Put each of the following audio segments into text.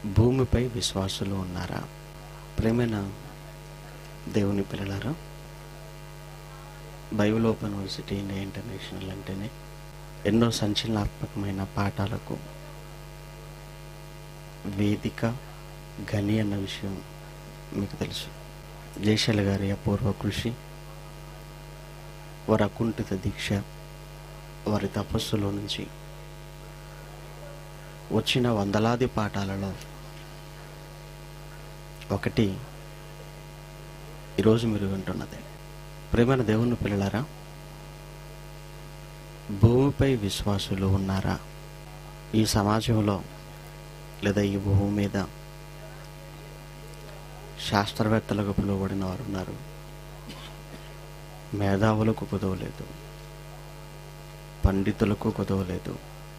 భూమిపై విశ్వాసులు ఉన్నారా ప్రేమైన దేవుని పిల్లలారా Bible Open University India International అంటేనే ఎన్నో సంచలనాత్మకమైన పాఠాలకు వేదిక గని అన్న విషయం మీకు తెలుసు జయశైల గారి అపూర్వ కృషి వారి అకుంఠిత దీక్ష వారి తపస్సులో నుంచి వచ్చిన వందలాది పాఠాలలో ఒకటి ఈరోజు మీరు వింటున్నది ప్రేమైన దేవుని పిల్లలారా భూమిపై విశ్వాసులు ఉన్నారా ఈ సమాజంలో లేదా ఈ భూమి మీద శాస్త్రవేత్తలకు పిలువబడిన వారు ఉన్నారు మేధావులకు కుదవలేదు పండితులకు కుదవలేదు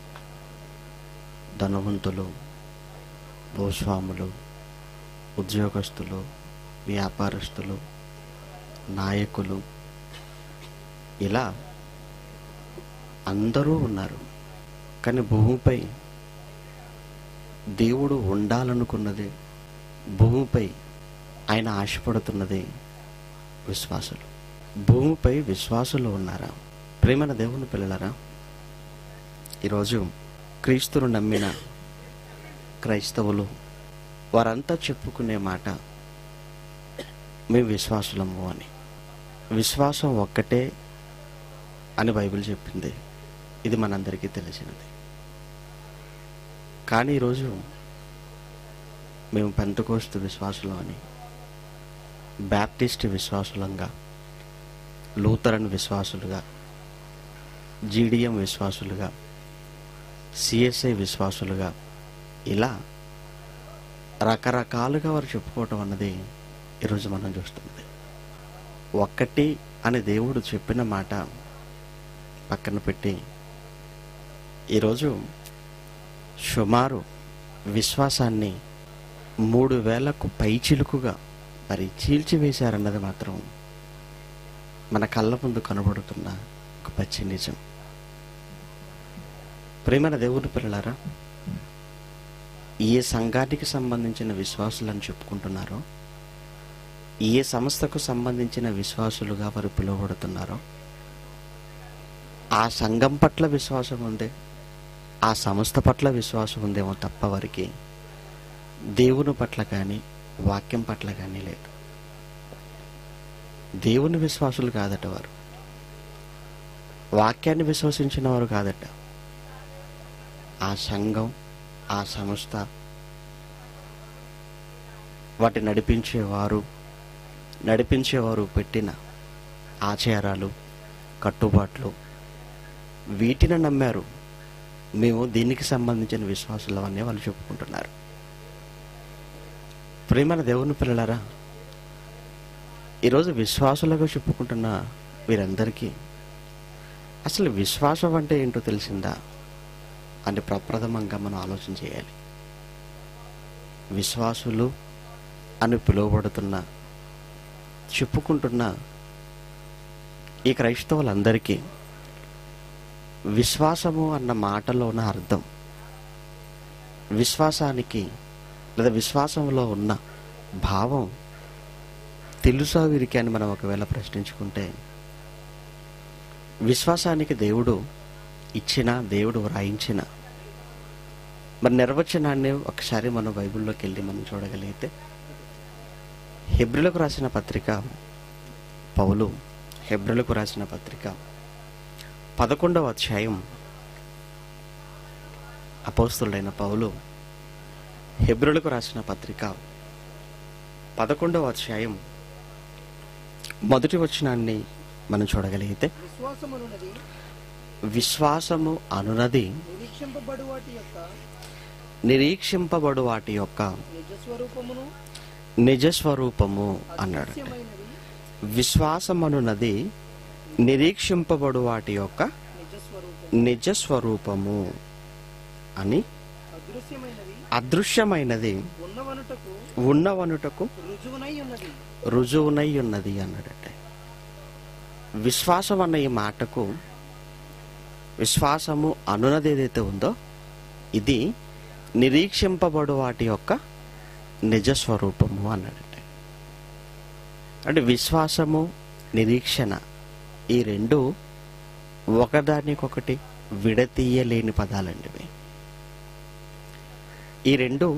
ధనవంతులు భూస్వాములు ఉద్యోగస్తులు వ్యాపారస్తులు నాయకులు ఇలా అందరూ ఉన్నారు కానీ భూమిపై దేవుడు ఉండాలనుకున్నది భూమిపై ఆయన ఆశపడుతున్నది విశ్వాసులు భూమిపై విశ్వాసులు ఉన్నారా ప్రేమన దేవుని పిల్లలారా ఈరోజు క్రీస్తును నమ్మిన క్రైస్తవులు వారంతా చెప్పుకునే మాట మేము విశ్వాసులము అని విశ్వాసం ఒక్కటే అని బైబిల్ చెప్పింది ఇది మనందరికీ తెలిసినది కానీ ఈరోజు మేము పెంతకోస్తు విశ్వాసులం అని బ్యాప్టిస్ట్ విశ్వాసులంగా లూథరన్ విశ్వాసులుగా జీడిఎం విశ్వాసులుగా సిఎస్ఐ విశ్వాసులుగా ఇలా రకరకాలుగా వారు చెప్పుకోవటం అన్నది ఈరోజు మనం చూస్తుంది ఒక్కటి అని దేవుడు చెప్పిన మాట పక్కన పెట్టి ఈరోజు సుమారు విశ్వాసాన్ని మూడు వేలకు పైచిలుకుగా మరి చీల్చివేశారన్నది మాత్రం మన కళ్ళ ముందు కనబడుతున్న ఒక పచ్చి నిజం ప్రేమన దేవుని పిల్లలారా ఏ సంఘానికి సంబంధించిన విశ్వాసులని చెప్పుకుంటున్నారో ఏ సంస్థకు సంబంధించిన విశ్వాసులుగా వారు పిలువబడుతున్నారో ఆ సంఘం పట్ల విశ్వాసం ఉంది ఆ సంస్థ పట్ల విశ్వాసం ఉందేమో తప్ప వారికి దేవుని పట్ల కానీ వాక్యం పట్ల కానీ లేదు దేవుని విశ్వాసులు కాదట వారు వాక్యాన్ని విశ్వసించిన వారు కాదట ఆ సంఘం ఆ సంస్థ వాటి నడిపించేవారు నడిపించేవారు పెట్టిన ఆచారాలు కట్టుబాట్లు వీటిని నమ్మారు మేము దీనికి సంబంధించిన విశ్వాసులు అనే వాళ్ళు చెప్పుకుంటున్నారు ప్రేమల దేవుని పిల్లలారా ఈరోజు విశ్వాసులుగా చెప్పుకుంటున్న వీరందరికీ అసలు విశ్వాసం అంటే ఏంటో తెలిసిందా అని ప్రప్రథమంగా మనం ఆలోచన చేయాలి విశ్వాసులు అని పిలువబడుతున్న చెప్పుకుంటున్న ఈ క్రైస్తవులందరికీ విశ్వాసము అన్న మాటలో ఉన్న అర్థం విశ్వాసానికి లేదా విశ్వాసంలో ఉన్న భావం తెలుసా వీరికి అని మనం ఒకవేళ ప్రశ్నించుకుంటే విశ్వాసానికి దేవుడు ఇచ్చిన దేవుడు వ్రాయించిన మరి నిర్వచనాన్ని ఒకసారి మనం బైబిల్లోకి వెళ్ళి మనం చూడగలిగితే హెబ్రిలకు రాసిన పత్రిక పౌలు హెబ్రిలకు రాసిన పత్రిక పదకొండవ అధ్యాయం అపోస్తుడైన పౌలు హెబ్రులకు రాసిన పత్రిక పదకొండవ అధ్యాయం మొదటి వచనాన్ని మనం చూడగలిగితే విశ్వాసమనున్నది విశ్వాసము అనునది నిరీక్షింపబడు వాటి యొక్క నిరీక్షింపబడు వాటి యొక్క నిజస్వరూపమును నిజస్వరూపము అన్నాడు అదృశ్యమైనది విశ్వాసమనున్నది నిరీక్షింపబడు వాటి యొక్క నిజస్వరూపం నిజస్వరూపము అని అదృశ్యమైనది అదృశ్యమైనది ఉన్నవనుటకు ఉన్నవనుటకు రుజువునై ఉన్నది రుజువునై ఉన్నది అన్నాడట విశ్వాసం అన్న ఈ మాటకు విశ్వాసము అనున్నది ఏదైతే ఉందో ఇది నిరీక్షింపబడు వాటి యొక్క నిజస్వరూపము అన్నాడంటే అంటే విశ్వాసము నిరీక్షణ ఈ రెండు ఒకదానికొకటి విడతీయలేని పదాలండి ఇవి. ఈ రెండు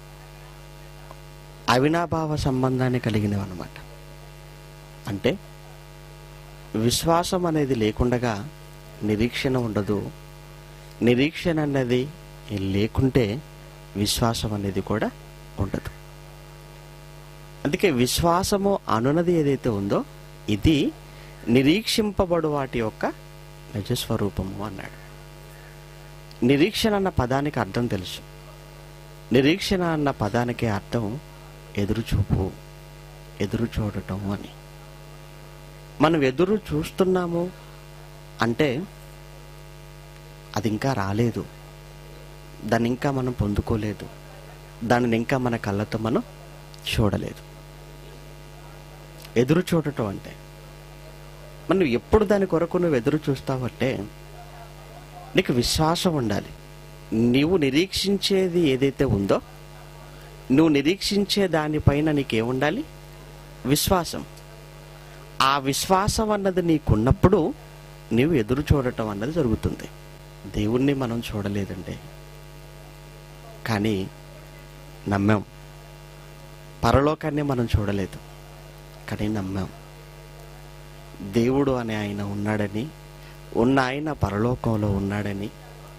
అవినాభావ సంబంధాన్ని కలిగినవి అన్నమాట అంటే విశ్వాసం అనేది లేకుండగా నిరీక్షణ ఉండదు నిరీక్షణ అన్నది లేకుంటే విశ్వాసం అనేది కూడా ఉండదు అందుకే విశ్వాసము అనున్నది ఏదైతే ఉందో ఇది నిరీక్షింపబడు వాటి యొక్క నిజస్వరూపము అన్నాడు నిరీక్షణ అన్న పదానికి అర్థం తెలుసు నిరీక్షణ అన్న పదానికి అర్థం ఎదురుచూపు ఎదురు చూడటం అని మనం ఎదురు చూస్తున్నాము అంటే అది ఇంకా రాలేదు దాన్ని ఇంకా మనం పొందుకోలేదు దానిని ఇంకా మన కళ్ళతో మనం చూడలేదు ఎదురు చూడటం అంటే మనం ఎప్పుడు దాని కొరకు నువ్వు ఎదురు చూస్తావంటే నీకు విశ్వాసం ఉండాలి నీవు నిరీక్షించేది ఏదైతే ఉందో నువ్వు నిరీక్షించే దానిపైన నీకేముండాలి విశ్వాసం ఆ విశ్వాసం అన్నది నీకున్నప్పుడు నీవు ఎదురు చూడటం అన్నది జరుగుతుంది దేవుణ్ణి మనం చూడలేదండి కానీ నమ్మాం పరలోకాన్ని మనం చూడలేదు కానీ నమ్మాం దేవుడు అనే ఆయన ఉన్నాడని ఉన్న ఆయన పరలోకంలో ఉన్నాడని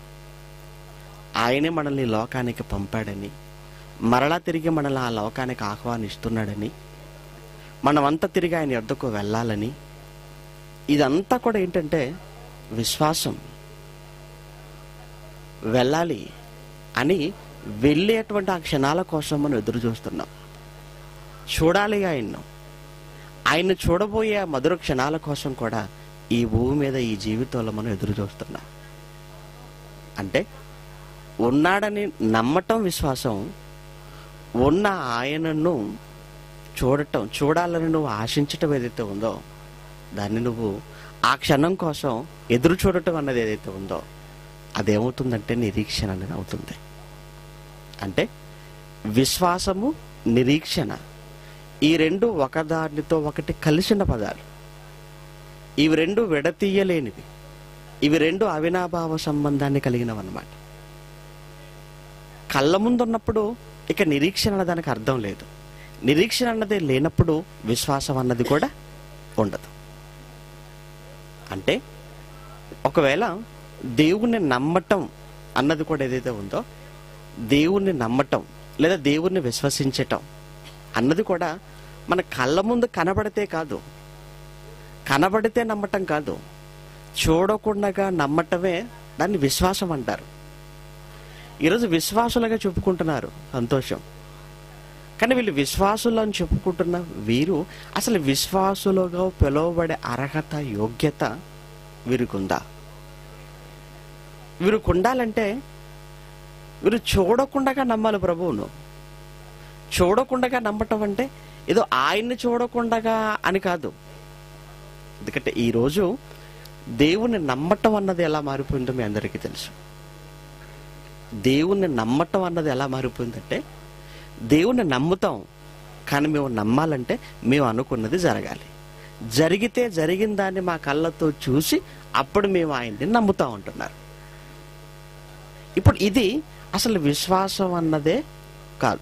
ఆయనే మనల్ని ఈ లోకానికి పంపాడని మరలా తిరిగి మనల్ని ఆ లోకానికి ఆహ్వానిస్తున్నాడని మనమంతా తిరిగి ఆయన యొద్దకు వెళ్ళాలని ఇదంతా కూడా ఏంటంటే విశ్వాసం వెళ్ళాలి అని వెళ్ళేటువంటి ఆ క్షణాల కోసం మనం ఎదురు చూస్తున్నాం చూడాలి ఆయన్ను ఆయన చూడబోయే ఆ మధుర క్షణాల కోసం కూడా ఈ భూమి మీద ఈ జీవితంలో మనం ఎదురు చూస్తున్నాం అంటే ఉన్నాడని నమ్మటం విశ్వాసం ఉన్న ఆయనను చూడటం చూడాలని నువ్వు ఆశించటం ఏదైతే ఉందో దాన్ని నువ్వు ఆ క్షణం కోసం ఎదురు చూడటం అన్నది ఏదైతే ఉందో అదేమవుతుందంటే నిరీక్షణ అనేది అవుతుంది అంటే విశ్వాసము నిరీక్షణ ఈ రెండు ఒకదానితో ఒకటి కలిసిన పదాలు ఇవి రెండు విడతీయలేనివి ఇవి రెండు అవినాభావ సంబంధాన్ని కలిగినవన్నమాట కళ్ళ ముందున్నప్పుడు ఇక నిరీక్షణ అన్న దానికి అర్థం లేదు నిరీక్షణ అన్నది లేనప్పుడు విశ్వాసం అన్నది కూడా ఉండదు అంటే ఒకవేళ దేవుణ్ణి నమ్మటం అన్నది కూడా ఏదైతే ఉందో దేవుణ్ణి నమ్మటం లేదా దేవుణ్ణి విశ్వసించటం అన్నది కూడా మన కళ్ళ ముందు కనబడితే కాదు కనబడితే నమ్మటం కాదు చూడకుండా నమ్మటమే దాన్ని విశ్వాసం అంటారు ఈరోజు విశ్వాసులుగా చెప్పుకుంటున్నారు సంతోషం కానీ వీళ్ళు విశ్వాసులు అని చెప్పుకుంటున్న వీరు అసలు విశ్వాసులుగా పిలువబడే అర్హత యోగ్యత వీరికుందా వీరికి ఉండాలంటే వీరు చూడకుండా నమ్మాలి ప్రభువును చూడకుండా నమ్మటం అంటే ఏదో ఆయన్ని చూడకుండా అని కాదు ఎందుకంటే ఈరోజు దేవుణ్ణి నమ్మటం అన్నది ఎలా మారిపోయిందో మీ అందరికీ తెలుసు దేవుణ్ణి నమ్మటం అన్నది ఎలా మారిపోయిందంటే దేవుణ్ణి నమ్ముతాం కానీ మేము నమ్మాలంటే మేము అనుకున్నది జరగాలి జరిగితే జరిగిన దాన్ని మా కళ్ళతో చూసి అప్పుడు మేము ఆయన్ని నమ్ముతాం అంటున్నారు ఇప్పుడు ఇది అసలు విశ్వాసం అన్నదే కాదు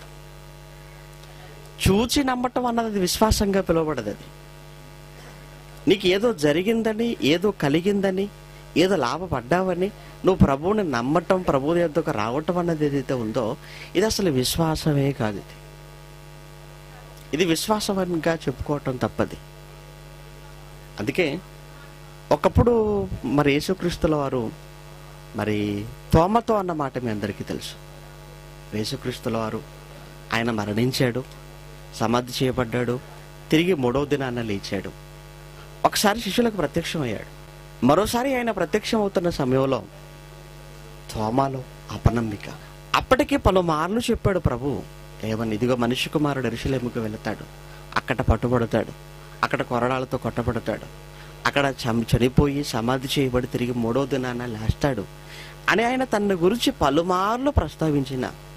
చూచి నమ్మటం అన్నది విశ్వాసంగా పిలువబడదు అది నీకు ఏదో జరిగిందని ఏదో కలిగిందని ఏదో లాభపడ్డావని నువ్వు ప్రభువుని నమ్మటం ప్రభువు యొద్దకు రావటం అన్నది ఏదైతే ఉందో ఇది అసలు విశ్వాసమే కాదు ఇది ఇది విశ్వాసంగా చెప్పుకోవటం తప్పది అందుకే ఒకప్పుడు మరి యేసుక్రీస్తుల వారు మరి తోమతో అన్న మాట మీ అందరికీ తెలుసు యేసుక్రీస్తుల వారు ఆయన మరణించాడు సమాధి చేయబడ్డాడు తిరిగి మూడవ దినాన్న లేచాడు ఒకసారి శిష్యులకు ప్రత్యక్షమయ్యాడు మరోసారి ఆయన ప్రత్యక్షం అవుతున్న సమయంలో తోమాలో అపనమ్మిక అప్పటికి పలుమార్లు చెప్పాడు ప్రభు ఏమని ఇదిగో మనిషి కుమారుడు ఎరుషలేముకు వెళతాడు అక్కడ పట్టుబడతాడు అక్కడ కొరడాలతో కొట్టబడతాడు అక్కడ చం- చనిపోయి సమాధి చేయబడి తిరిగి మూడో దినాన లేస్తాడు అని ఆయన తన గురించి పలుమార్లు ప్రస్తావించిన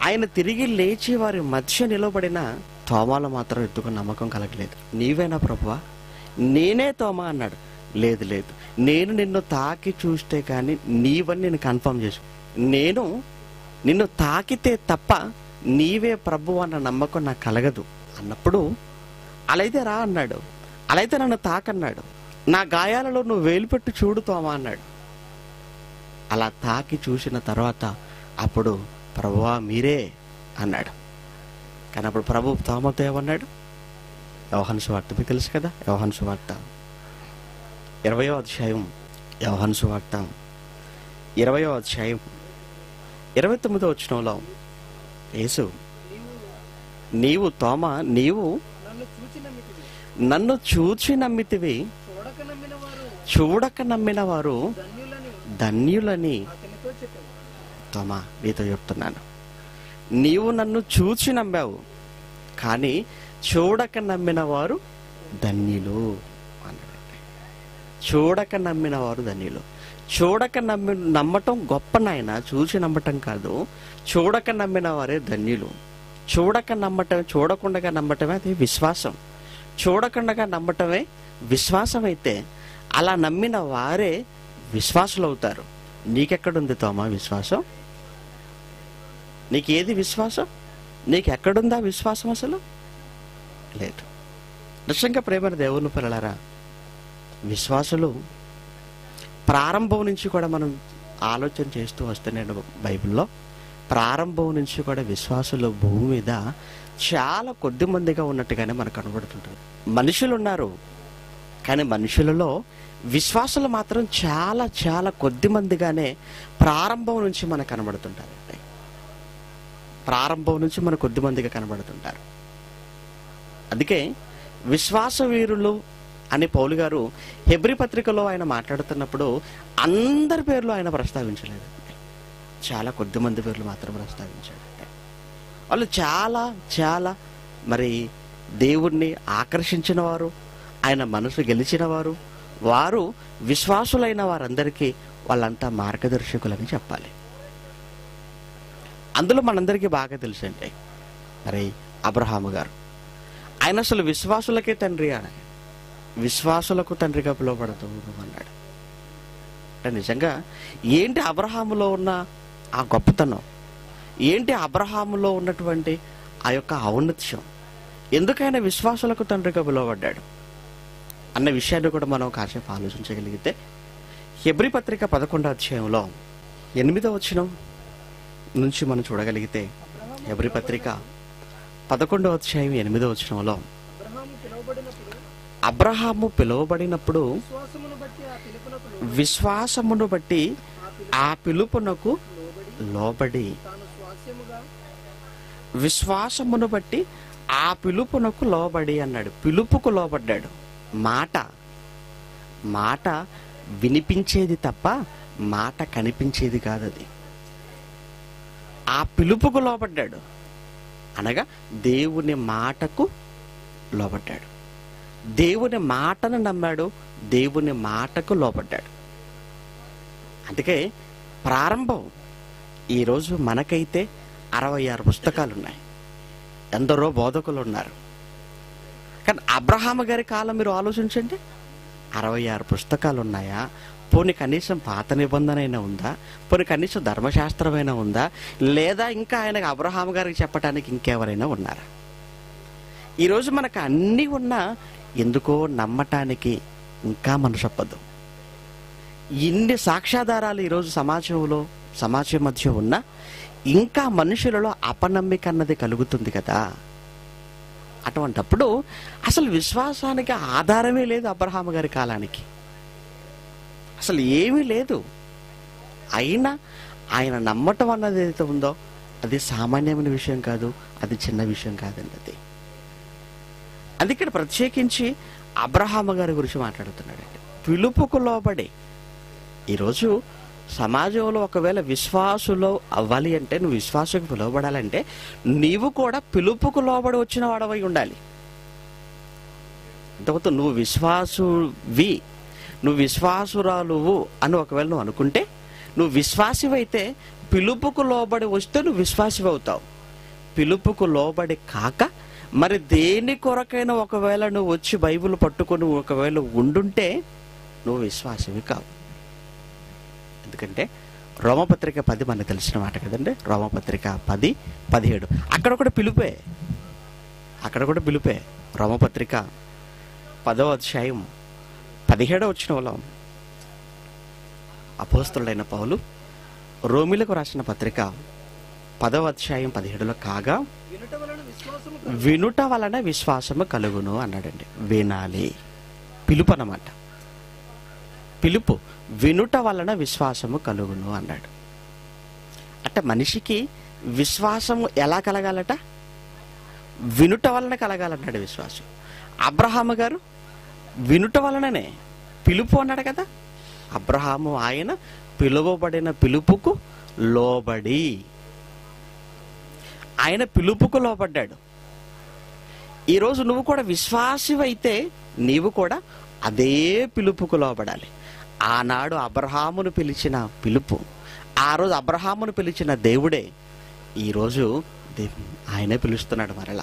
ఆయన తిరిగి లేచి వారి మధ్య నిలబడిన తోమాలో మాత్రం ఎత్తుకుని నమ్మకం కలగలేదు నీవేనా ప్రభువా నేనే తోమా అన్నాడు లేదు లేదు నేను నిన్ను తాకి చూస్తే కానీ నీవని నేను కన్ఫర్మ్ చేసు నేను నిన్ను తాకితే తప్ప నీవే ప్రభు అన్న నమ్మకం నాకు కలగదు అన్నప్పుడు అలా అయితే రా అన్నాడు అలా అయితే నన్ను తాకన్నాడు నా గాయాలలో నువ్వు వేలు పెట్టి చూడు తోమా అన్నాడు అలా తాకి చూసిన తర్వాత అప్పుడు ప్రభువా మీరే అన్నాడు కానీ అప్పుడు ప్రభు తోమతో ఏమన్నాడు యోహన్ సువార్త మీకు తెలుసు కదా యోహన్ సువార్త ఇరవయో అధ్యాయం యోహన్ సువార్త ఇరవయో అధ్యాయం ఇరవై తొమ్మిదో వచ్చినంలో యేసు నీవు తోమ నీవు నన్ను చూచి నమ్మితివి నన్ను చూచి నమ్మితివి చూడక నమ్మిన వారు చూడక నమ్మిన వారు ధన్యులని ధన్యులని అతనితో చెప్పాను తోమా నీతో చెప్తున్నాను నీవు నన్ను చూచి నమ్మావు కానీ చూడక నమ్మిన వారు ధన్యులు అన్నాడండి చూడక నమ్మిన వారు ధన్యులు చూడక నమ్మి నమ్మటం గొప్ప నాయన చూసి నమ్మటం కాదు చూడక నమ్మిన వారే ధన్యులు చూడక నమ్మటం చూడకుండా నమ్మటమే అది విశ్వాసం చూడకుండా నమ్మటమే విశ్వాసం అయితే అలా నమ్మిన వారే విశ్వాసులు అవుతారు నీకెక్కడుంది తోమా విశ్వాసం నీకు ఏది విశ్వాసం నీకు ఎక్కడుందా విశ్వాసం అసలు లేదు నిజంగా ప్రేమ దేవుని పిల్లలారా విశ్వాసులు ప్రారంభం నుంచి కూడా మనం ఆలోచన చేస్తూ వస్తే నేను బైబిల్లో ప్రారంభం నుంచి కూడా విశ్వాసులు భూమి మీద చాలా కొద్ది మందిగా ఉన్నట్టుగానే మనకు కనబడుతుంటుంది మనుషులు ఉన్నారు కానీ మనుషులలో విశ్వాసులు మాత్రం చాలా చాలా కొద్ది మందిగానే ప్రారంభం నుంచి మనకు కనబడుతుంటారండి ప్రారంభం నుంచి మన కొద్ది మందిగా కనబడుతుంటారు అందుకే విశ్వాస వీరులు అని పౌలు గారు హెబ్రి పత్రికలో ఆయన మాట్లాడుతున్నప్పుడు అందరి పేర్లు ఆయన ప్రస్తావించలేదండి చాలా కొద్ది మంది పేర్లు మాత్రం ప్రస్తావించాడండి వాళ్ళు చాలా చాలా మరి దేవుణ్ణి ఆకర్షించిన వారు ఆయన మనసు గెలిచిన వారు వారు విశ్వాసులైన వారందరికీ వాళ్ళంతా మార్గదర్శకులని చెప్పాలి అందులో మనందరికీ బాగా తెలుసండి మరి అబ్రహాము గారు ఆయన అసలు విశ్వాసులకే తండ్రి అని విశ్వాసులకు తండ్రిగా పిలువబడదు అన్నాడు అంటే నిజంగా ఏంటి అబ్రహాములో ఉన్న ఆ గొప్పతనం ఏంటి అబ్రహాములో ఉన్నటువంటి ఆ యొక్క ఔన్నత్యం ఎందుకైనా విశ్వాసులకు తండ్రిగా పిలువబడ్డాడు అన్న విషయాన్ని కూడా మనం కాసేపు ఆలోచించగలిగితే హెబ్రి పత్రిక పదకొండో అధ్యాయంలో ఎనిమిదో వచనం నుంచి మనం చూడగలిగితే హెబ్రి పత్రిక పదకొండో అధ్యాయం ఎనిమిదో వచనంలో అబ్రహాము పిలువబడినప్పుడు అబ్రహాము పిలువబడినప్పుడు విశ్వాసమును బట్టి ఆ పిలుపునకు విశ్వాసమును బట్టి ఆ ఆ పిలుపునకు లోబడి లోబడి తాను స్వాస్యముగా విశ్వాసమును బట్టి ఆ పిలుపునకు లోబడి అన్నాడు పిలుపుకు లోబడ్డాడు మాట మాట వినిపించేది తప్ప మాట కనిపించేది కాదు అది ఆ పిలుపుకు లోబడ్డాడు అనగా దేవుని మాటకు లోబడ్డాడు దేవుని మాటను నమ్మాడు దేవుని మాటకు లోబడ్డాడు అందుకే ప్రారంభం ఈరోజు మనకైతే అరవై ఆరు పుస్తకాలు ఉన్నాయి ఎందరో బోధకులు ఉన్నారు కానీ అబ్రహాము గారి కాలం మీరు ఆలోచించండి అరవై ఆరు పుస్తకాలు ఉన్నాయా పోనీ కనీసం పాత నిబంధన అయినా ఉందా పోనీ కనీసం ధర్మశాస్త్రమైనా ఉందా లేదా ఇంకా ఆయనకు అబ్రహాము గారికి చెప్పడానికి ఇంకెవరైనా ఉన్నారా ఈరోజు మనకు అన్నీ ఉన్నా ఎందుకో నమ్మటానికి ఇంకా మనసొప్పదు ఇన్ని సాక్ష్యాధారాలు ఈరోజు సమాజంలో సమాజం మధ్య ఉన్నా ఇంకా మనుషులలో అపనమ్మిక అన్నది కలుగుతుంది కదా అటువంటప్పుడు అసలు విశ్వాసానికి ఆధారమే లేదు అబ్రహాం గారి కాలానికి అసలు ఏమీ లేదు అయినా ఆయన నమ్మటం అన్నది ఏదైతే ఉందో అది సామాన్యమైన విషయం కాదు అది చిన్న విషయం కాదండి అది అది ఇక్కడ ప్రత్యేకించి అబ్రహామ గారి గురించి మాట్లాడుతున్నాడండి పిలుపుకు లోబడి ఈరోజు సమాజంలో ఒకవేళ విశ్వాసులో అవ్వాలి అంటే నువ్వు విశ్వాసకు పిలువబడాలంటే నీవు కూడా పిలుపుకు లోబడి వచ్చిన వాడవై ఉండాలి అంతకుతో నువ్వు విశ్వాసువి నువ్వు విశ్వాసురాలువు అని ఒకవేళ నువ్వు అనుకుంటే నువ్వు విశ్వాసివైతే పిలుపుకు లోబడి వస్తే నువ్వు విశ్వాసివి అవుతావు పిలుపుకు లోబడి కాక మరి దేని కొరకైనా ఒకవేళ నువ్వు వచ్చి బైబిల్ పట్టుకొని ఒకవేళ ఉండుంటే నువ్వు విశ్వాసవి కావు ఎందుకంటే రోమపత్రిక పది మనకు తెలిసిన మాట కదండి రోమపత్రిక పది పదిహేడు అక్కడ కూడా పిలుపే అక్కడ కూడా పిలుపే రోమపత్రిక పదో అధ్యాయం పదిహేడో వచ్చిన వాళ్ళం అపోస్తుడైన పౌలు రోమిలకు రాసిన పత్రిక పదవ అధ్యాయం పదిహేడులో కాగా వినుట వలన విశ్వాసము కలుగు. వినుట వలన విశ్వాసము కలుగును అన్నాడండి వినాలి పిలుపు అన్నమాట పిలుపు వినుట వలన విశ్వాసము కలుగును అన్నాడు అంటే మనిషికి విశ్వాసము ఎలా కలగాలట వినుట వలన కలగాలన్నాడు విశ్వాసం అబ్రహాము గారు వినుట వలననే పిలుపు అన్నాడు కదా అబ్రహాము ఆయన పిలువబడిన పిలుపుకు లోబడి ఆయన పిలుపుకు లోబడ్డాడు ఈరోజు నువ్వు కూడా విశ్వాసివైతే నీవు కూడా అదే పిలుపుకు లోబడాలి ఆనాడు అబ్రహామును పిలిచిన పిలుపు ఆ రోజు అబ్రహామును పిలిచిన దేవుడే ఈరోజు దే- ఆయనే పిలుస్తున్నాడు మరలా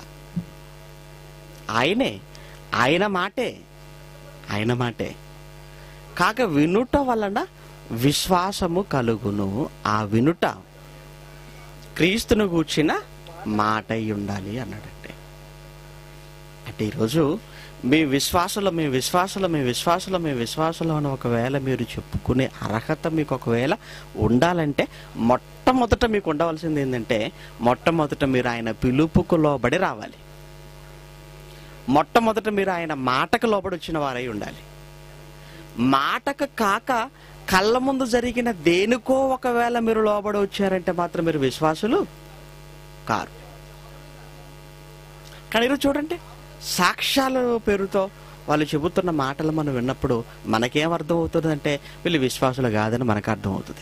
ఆయనే ఆయన మాటే ఆయన మాటే కాక వినుట వలన విశ్వాసము కలుగును ఆ వినుట క్రీస్తును కూర్చిన మాట అయి ఉండాలి అన్నాడంటే అంటే ఈరోజు మీ విశ్వాసంలో మీ విశ్వాసంలో మీ విశ్వాసంలో మీ విశ్వాసంలో అని ఒకవేళ మీరు చెప్పుకునే అర్హత మీకు ఒకవేళ ఉండాలంటే మొట్టమొదట మీకు ఉండవలసింది ఏంటంటే మొట్టమొదట మీరు ఆయన పిలుపుకు లోబడి రావాలి మొట్టమొదట మీరు ఆయన మాటకు లోబడి వచ్చిన వారై ఉండాలి మాటకు కాక కళ్ళ ముందు జరిగిన దేనికో ఒకవేళ మీరు లోబడి వచ్చారంటే మాత్రం మీరు విశ్వాసులు కారు కానీ ఈరోజు చూడండి సాక్ష్యాల పేరుతో వాళ్ళు చెబుతున్న మాటలు మనం విన్నప్పుడు మనకేం అర్థం అవుతుందంటే వీళ్ళు విశ్వాసులు కాదని మనకు అర్థం అవుతుంది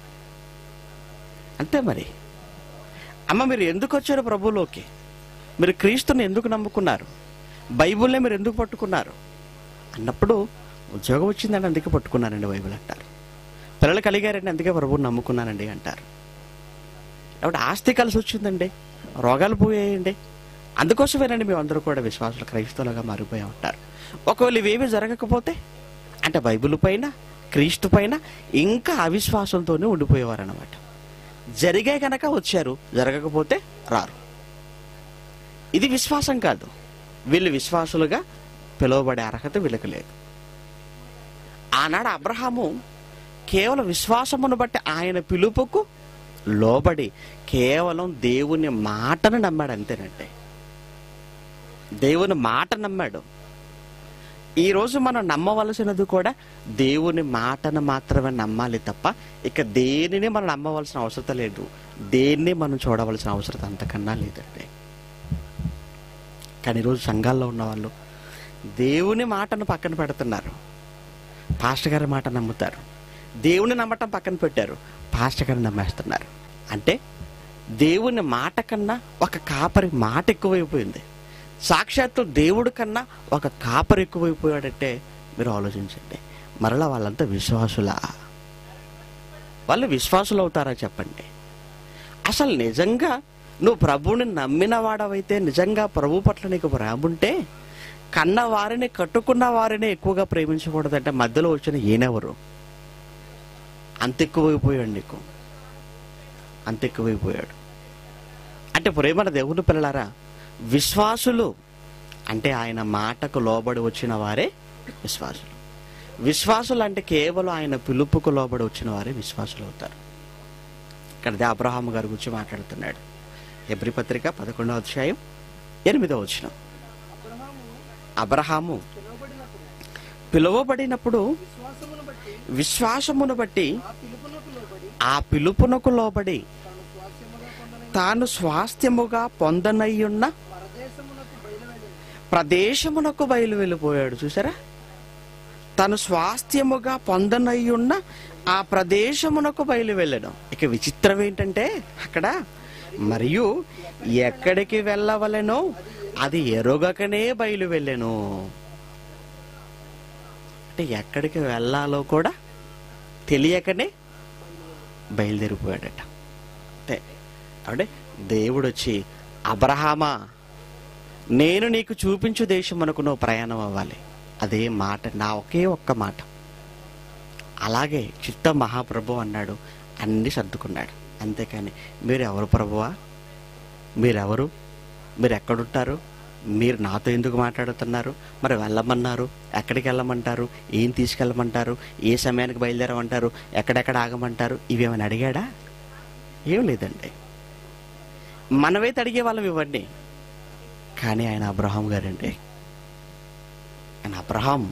అంతే మరి అమ్మ మీరు ఎందుకు వచ్చారు ప్రభువులోకి మీరు క్రీస్తుని ఎందుకు నమ్ముకున్నారు బైబుల్నే మీరు ఎందుకు పట్టుకున్నారు అన్నప్పుడు ఉద్యోగం వచ్చిందండి అందుకే పట్టుకున్నానండి బైబిల్ అంటారు పిల్లలు కలిగారండి అందుకే ప్రభువుని నమ్ముకున్నానండి అంటారు కాబట్టి ఆస్తి కలిసి వచ్చిందండి రోగాలు పోయాయండి అందుకోసమేనండి మేము అందరూ కూడా విశ్వాసులు క్రైస్తవులుగా మారిపోయాం అంటారు ఒకవేళ ఇవేమీ జరగకపోతే అంటే బైబిల్ పైన క్రీస్తు పైన ఇంకా అవిశ్వాసంతోనే ఉండిపోయేవారు అనమాట జరిగే కనుక వచ్చారు జరగకపోతే రారు ఇది విశ్వాసం కాదు వీళ్ళు విశ్వాసులుగా పిలువబడే అర్హత వీళ్ళకి లేదు ఆనాడు అబ్రహాము కేవలం విశ్వాసమును బట్టి ఆయన పిలుపుకు లోబడి కేవలం దేవుని మాటను నమ్మాడు అంతేనంటే దేవుని మాట నమ్మాడు ఈరోజు మనం నమ్మవలసినది కూడా దేవుని మాటను మాత్రమే నమ్మాలి తప్ప ఇక దేనిని మనం నమ్మవలసిన అవసరం లేదు దేన్ని మనం చూడవలసిన అవసరం అంతకన్నా లేదండి కానీ ఈరోజు సంఘాల్లో ఉన్న వాళ్ళు దేవుని మాటను పక్కన పెడుతున్నారు పాస్టర్ గారి మాట నమ్ముతారు దేవుని నమ్మటం పక్కన పెట్టారు పాస్టర్ గారిని నమ్మేస్తున్నారు అంటే దేవుని మాట కన్నా ఒక కాపరి మాట ఎక్కువైపోయింది సాక్షాత్తు దేవుడి కన్నా ఒక కాపరి ఎక్కువైపోయాడంటే మీరు ఆలోచించండి మరలా వాళ్ళంతా విశ్వాసులా వాళ్ళు విశ్వాసులు అవుతారా చెప్పండి అసలు నిజంగా నువ్వు ప్రభువుని నమ్మిన వాడవైతే నిజంగా ప్రభు పట్ల నీకు ప్రేమ ఉంటే కన్న వారిని కట్టుకున్న వారిని ఎక్కువగా ప్రేమించకూడదంటే మధ్యలో వచ్చిన ఈయనెవరు అంత ఎక్కువైపోయాడు నీకు అంత ఎక్కువైపోయాడు అంటే ప్రేమన దేవుని పిల్లలారా విశ్వాసులు అంటే ఆయన మాటకు లోబడి వచ్చిన వారే విశ్వాసులు విశ్వాసులు అంటే కేవలం ఆయన పిలుపుకు లోబడి వచ్చిన వారే విశ్వాసులు అవుతారు ఇక్కడ దే అబ్రహాము గారి గురించి మాట్లాడుతున్నాడు ఎబ్రి పత్రిక పదకొండవ అధ్యాయం ఎనిమిదవ వచ్చిన అబ్రహాము అబ్రహాము పిలువబడినప్పుడు పిలువబడినప్పుడు విశ్వాసమును బట్టి విశ్వాసమును బట్టి ఆ పిలుపునకు లోబడి ఆ పిలుపునకు లోబడి తాను స్వాస్యముగా పొందని తాను స్వాస్థ్యముగా పొందనయ్యున్న పరదేశమునకు బయలువెళ్ళింది ప్రదేశమునకు బయలు వెళ్ళిపోయాడు చూసారా తను స్వాస్థ్యముగా పొందనయ్యున్న ఆ ప్రదేశమునకు బయలు వెళ్ళడం ఇక విచిత్రం ఏంటంటే అక్కడ మరియు ఎక్కడికి వెళ్ళవలెనో అది ఎరుగకనే బయలు వెళ్ళెను అంటే ఎక్కడికి వెళ్ళాలో కూడా తెలియకనే బయలుదేరిపోయాడట అంటే అంటే దేవుడు వచ్చి అబ్రహామా నేను నీకు చూపించు దేశమునకు నువ్వు ప్రయాణం అవ్వాలి అదే మాట నా ఒకే ఒక్క మాట అలాగే చిత్త మహాప్రభు అన్నాడు అన్ని సర్దుకున్నాడు అంతేకాని మీరు ఎవరు ప్రభువా మీరెవరు మీరు ఎక్కడుంటారు మీరు నాతో ఎందుకు మాట్లాడుతున్నారు మరి వెళ్ళమన్నారు ఎక్కడికి వెళ్ళమంటారు ఏం తీసుకెళ్ళమంటారు ఏ సమయానికి బయలుదేరమంటారు ఎక్కడెక్కడ ఆగమంటారు ఇవేమైనా అడిగాడా ఏం లేదండి మనమైతే అడిగే వాళ్ళం ఇవన్నీ కానీ ఆయన అబ్రహాం గారండి ఆయన అబ్రహాం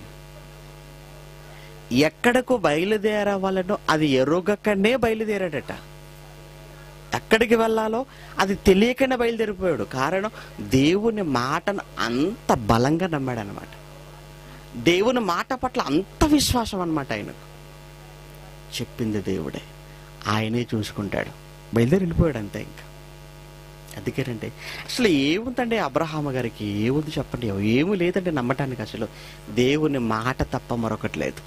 ఎక్కడకు బయలుదేరవాలనో అది ఎరుగకనే బయలుదేరాడట ఎక్కడికి వెళ్ళాలో అది తెలియకనే బయలుదేరిపోయాడు కారణం దేవుని మాటను అంత బలంగా నమ్మాడు అనమాట దేవుని మాట పట్ల అంత విశ్వాసం అనమాట ఆయనకు చెప్పింది దేవుడే ఆయనే చూసుకుంటాడు బయలుదేరి వెళ్ళిపోయాడు అంతే ఇంకా అందుకేనండి అసలు ఏముందండి అబ్రహామ గారికి ఏముంది చెప్పండి ఏమీ లేదండి నమ్మటానికి అసలు దేవుని మాట తప్ప మరొకటి లేదు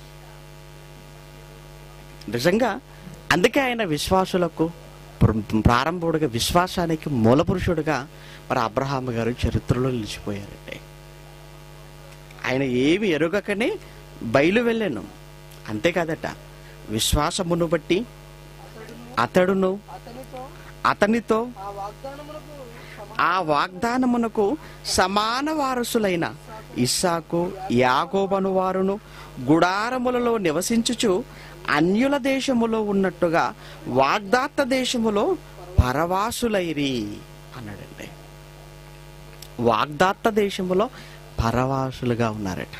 నిజంగా అందుకే ఆయన విశ్వాసులకు ప్ర- ప్రారంభుడుగా విశ్వాసానికి మూలపురుషుడుగా మరి అబ్రహాం గారు చరిత్రలో నిలిచిపోయారండి ఆయన ఏమి ఎరుగకనే బయలు వెళ్ళాను అంతేకాదట విశ్వాసమును బట్టి అతడును అతనితో అతనితో ఆ వాగ్దానమునకు సమా- ఆ వాగ్దానమునకు సమాన వారసులైన ఇస్సాకు యాకోబను వారును గుడారములలో నివసించుచు అన్యుల దేశములో ఉన్నట్టుగా వాగ్దాత్త దేశములో పరవాసులైరి అన్నాడండి వాగ్దాత్త దేశములో పరవాసులుగా ఉన్నారట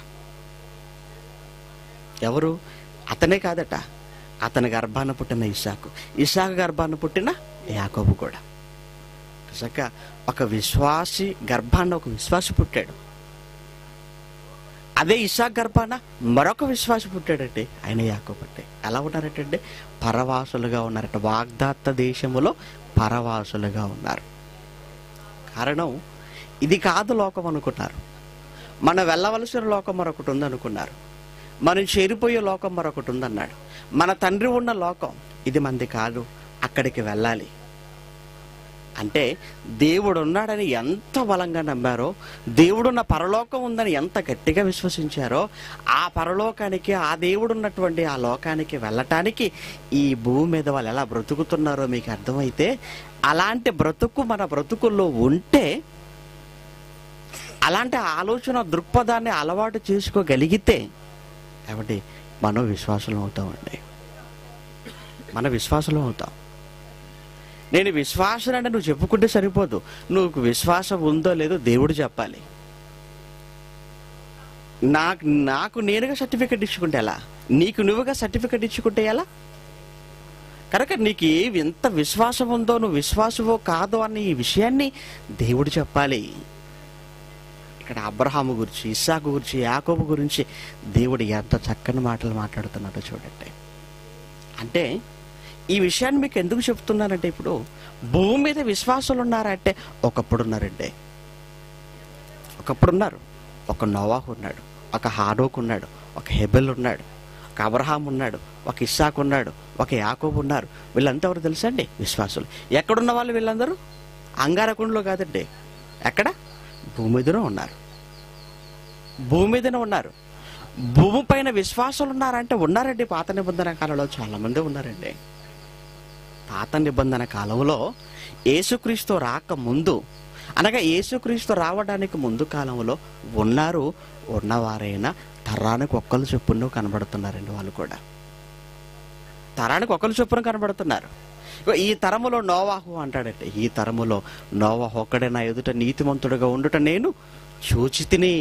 ఎవరు అతనే కాదట అతని గర్భాన పుట్టిన ఇస్సాకు ఇస్సాకు గర్భాన పుట్టిన యాకోబు కూడా నిజంగా ఒక విశ్వాసి గర్భాన ఒక విశ్వాసి పుట్టాడు అదే ఇసాక్ గర్భాన మరొక విశ్వాసి పుట్టాడంటే ఆయన యాకోబట్టే ఎలా ఉన్నారటంటే పరవాసులుగా ఉన్నారట వాగ్దాత్త దేశములో పరవాసులుగా ఉన్నారు కారణం ఇది కాదు లోకం అనుకున్నారు మనం వెళ్ళవలసిన లోకం మరొకటి ఉందనుకున్నారు మనం చేరిపోయే లోకం మరొకటి ఉందన్నాడు మన తండ్రి ఉన్న లోకం ఇది మంది కాదు అక్కడికి వెళ్ళాలి అంటే దేవుడు ఉన్నాడని ఎంత బలంగా నమ్మారో దేవుడున్న పరలోకం ఉందని ఎంత గట్టిగా విశ్వసించారో ఆ పరలోకానికి ఆ దేవుడు ఉన్నటువంటి ఆ లోకానికి వెళ్ళటానికి ఈ భూమి మీద వాళ్ళు ఎలా బ్రతుకుతున్నారో మీకు అర్థమైతే అలాంటి బ్రతుకు మన బ్రతుకుల్లో ఉంటే అలాంటి ఆలోచన దృక్పథాన్ని అలవాటు చేసుకోగలిగితే కాబట్టి మనం విశ్వాసం అవుతామండి మన విశ్వాసం అవుతాం నేను విశ్వాసం అంటే నువ్వు చెప్పుకుంటే సరిపోదు నువ్వు విశ్వాసం ఉందో లేదో దేవుడు చెప్పాలి నాకు నాకు నేనుగా సర్టిఫికెట్ ఇచ్చుకుంటే ఎలా నీకు నువ్వుగా సర్టిఫికెట్ ఇచ్చుకుంటే ఎలా కనుక నీకు ఏ ఎంత విశ్వాసం ఉందో నువ్వు విశ్వాసమో కాదో అన్న ఈ విషయాన్ని దేవుడు చెప్పాలి ఇక్కడ అబ్రహాము గురించి ఇస్సాకు గురించి యాకోబు గురించి దేవుడు ఎంత చక్కని మాటలు మాట్లాడుతున్నాడో చూడండి అంటే ఈ విషయాన్ని మీకు ఎందుకు చెప్తున్నానంటే ఇప్పుడు భూమి మీద విశ్వాసులు ఉన్నారంటే ఒకప్పుడు ఉన్నారండి ఒకప్పుడు ఉన్నారు ఒక నోవాహు ఉన్నాడు ఒక హాడోకు ఉన్నాడు ఒక హెబెల్ ఉన్నాడు ఒక అబ్రహాం ఉన్నాడు ఒక ఇస్సాకు ఉన్నాడు ఒక యాకోబు ఉన్నారు వీళ్ళంతా ఎవరు తెలుసా అండి విశ్వాసులు ఎక్కడున్న వాళ్ళు వీళ్ళందరూ అంగారకుండలో కాదండి ఎక్కడ భూమి మీదనే ఉన్నారు భూమి మీదనే ఉన్నారు భూమి పైన విశ్వాసులు ఉన్నారంటే ఉన్నారండి పాత నిబంధన కాలంలో చాలా మంది ఉన్నారండి పాత నిబంధన కాలంలో యేసుక్రీస్తు రాక ముందు అనగా యేసుక్రీస్తు రావడానికి ముందు కాలంలో ఉన్నారు ఉన్నవారైనా తరానికి ఒక్కరు చొప్పున కనబడుతున్నారండి వాళ్ళు కూడా తరానికి ఒకరు చొప్పున కనబడుతున్నారు ఇగో ఈ తరములో నోవాహు అంటాడంటే ఈ తరములో నోవాహు ఒక్కడే నా ఎదుట నీతిమంతుడుగా ఉండుట నేను చూచితిని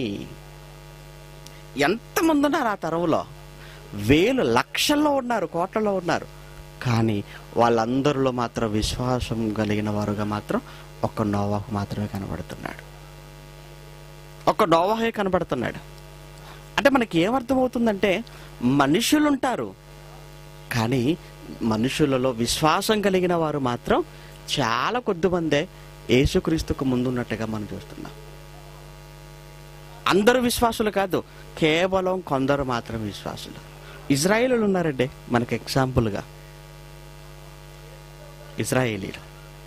ఎంతమంది ఉన్నారు ఆ తరంలో వేలు లక్షల్లో ఉన్నారు కోట్లలో ఉన్నారు కానీ వాళ్ళందరిలో మాత్రం విశ్వాసం కలిగిన వారుగా మాత్రం ఒక్క నోవాహు మాత్రమే కనబడుతున్నాడు ఒక్క నోవాహే కనబడుతున్నాడు అంటే మనకి ఏమర్థమవుతుందంటే మనుషులు ఉంటారు కానీ మనుషులలో విశ్వాసం కలిగిన వారు మాత్రం చాలా కొద్ది మందే యేసుక్రీస్తుకు ముందున్నట్టుగా మనం చూస్తున్నాం అందరూ విశ్వాసులు కాదు కేవలం కొందరు మాత్రం విశ్వాసులు ఇజ్రాయేలీలు ఉన్నారండి మనకి ఎగ్జాంపుల్గా ఇజ్రాయేలీలు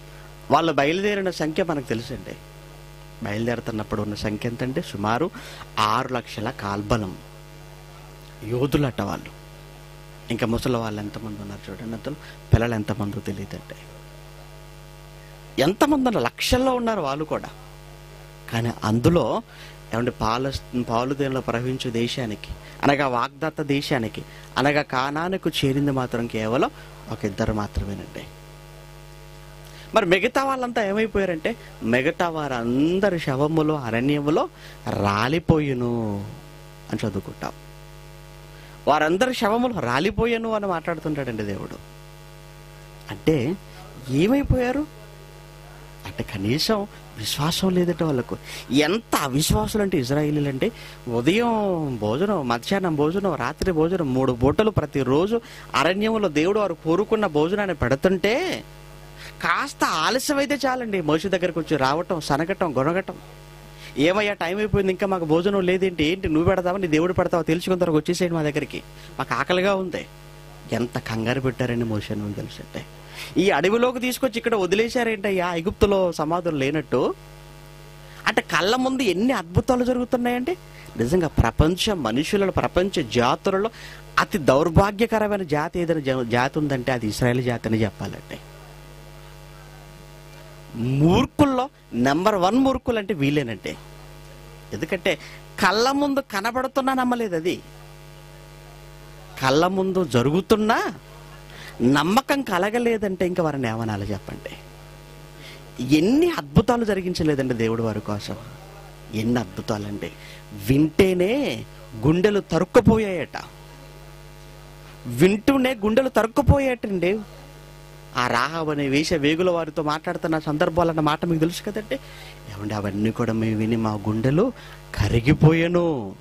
వాళ్ళు బయలుదేరిన సంఖ్య మనకు తెలుసండి బయలుదేరుతున్నప్పుడు ఉన్న సంఖ్య ఎంతంటే సుమారు ఆరు లక్షల కాల్బలం యోధులట వాళ్ళు ఇంకా ముసలి వాళ్ళు ఎంతమంది ఉన్నారు చూడండి అంతలో పిల్లలు ఎంతమందో తెలియదండి ఎంతమంది ఉన్నారు లక్షల్లో ఉన్నారు వాళ్ళు కూడా కానీ అందులో ఏమంటే పాల పాలుదేనులో ప్రవహించే దేశానికి అనగా వాగ్దత్త దేశానికి అనగా కానానికి చేరింది మాత్రం కేవలం ఒక ఇద్దరు మాత్రమేనండి మరి మిగతా వాళ్ళంతా ఏమైపోయారంటే మిగతా వారందరి శవములో అరణ్యములో రాలిపోయిను అని చదువుకుంటాం వారందరి శవములు రాలిపోయాను అని మాట్లాడుతుంటాడండి దేవుడు అంటే ఏమైపోయారు అంటే కనీసం విశ్వాసం లేదట వాళ్ళకు ఎంత అవిశ్వాసులు అంటే ఇజ్రాయిలీలు అంటే ఉదయం భోజనం మధ్యాహ్నం భోజనం రాత్రి భోజనం మూడు పూటలు ప్రతిరోజు అరణ్యంలో దేవుడు వారు కోరుకున్న భోజనాన్ని పెడుతుంటే కాస్త ఆలస్యం అయితే చాలండి మనిషి దగ్గరకు వచ్చి రావటం సనగటం గొనగటం ఏమయ్యా టైం అయిపోయింది ఇంకా మాకు భోజనం లేదేంటి ఏంటి నువ్వు పెడతావా నీ దేవుడు పెడతావా తెలుసుకున్న తర్వాత వచ్చేసేయండి మా దగ్గరికి మాకు ఆకలిగా ఉంది ఎంత కంగారు పెట్టారండి మోషన్ నువ్వు తెలుసంటే ఈ అడవిలోకి తీసుకొచ్చి ఇక్కడ వదిలేశారేంటయ్యా ఐగుప్తులో సమాధులు లేనట్టు అంటే కళ్ళ ముందు ఎన్ని అద్భుతాలు జరుగుతున్నాయండి నిజంగా ప్రపంచ మనుషులలో ప్రపంచ జాతులలో అతి దౌర్భాగ్యకరమైన జాతి ఏదైనా జా- జాతి ఉందంటే అది ఇస్రాయేల్ జాతి అని చెప్పాలంటే మూర్ఖుల్లో నెంబర్ వన్ మూర్ఖులు అంటే వీళ్ళేనంటే ఎందుకంటే కళ్ళ ముందు కనబడుతున్నా నమ్మలేదు అది కళ్ళ ముందు జరుగుతున్నా నమ్మకం కలగలేదంటే ఇంకా వారిని ఏమనాలి చెప్పండి ఎన్ని అద్భుతాలు జరిగించలేదండి దేవుడు వారి కోసం ఎన్ని అద్భుతాలండి వింటేనే గుండెలు తరుక్కుపోయాయట వింటూనే గుండెలు తరుక్కుపోయాయటండి ఆ రాహబ్ అనే వేష వేగుల వారితో మాట్లాడుతున్న సందర్భాలన్న మాట మీకు తెలుసు కదండి ఏమండి అవన్నీ కూడా మేము విని మా గుండెలు కరిగిపోయాను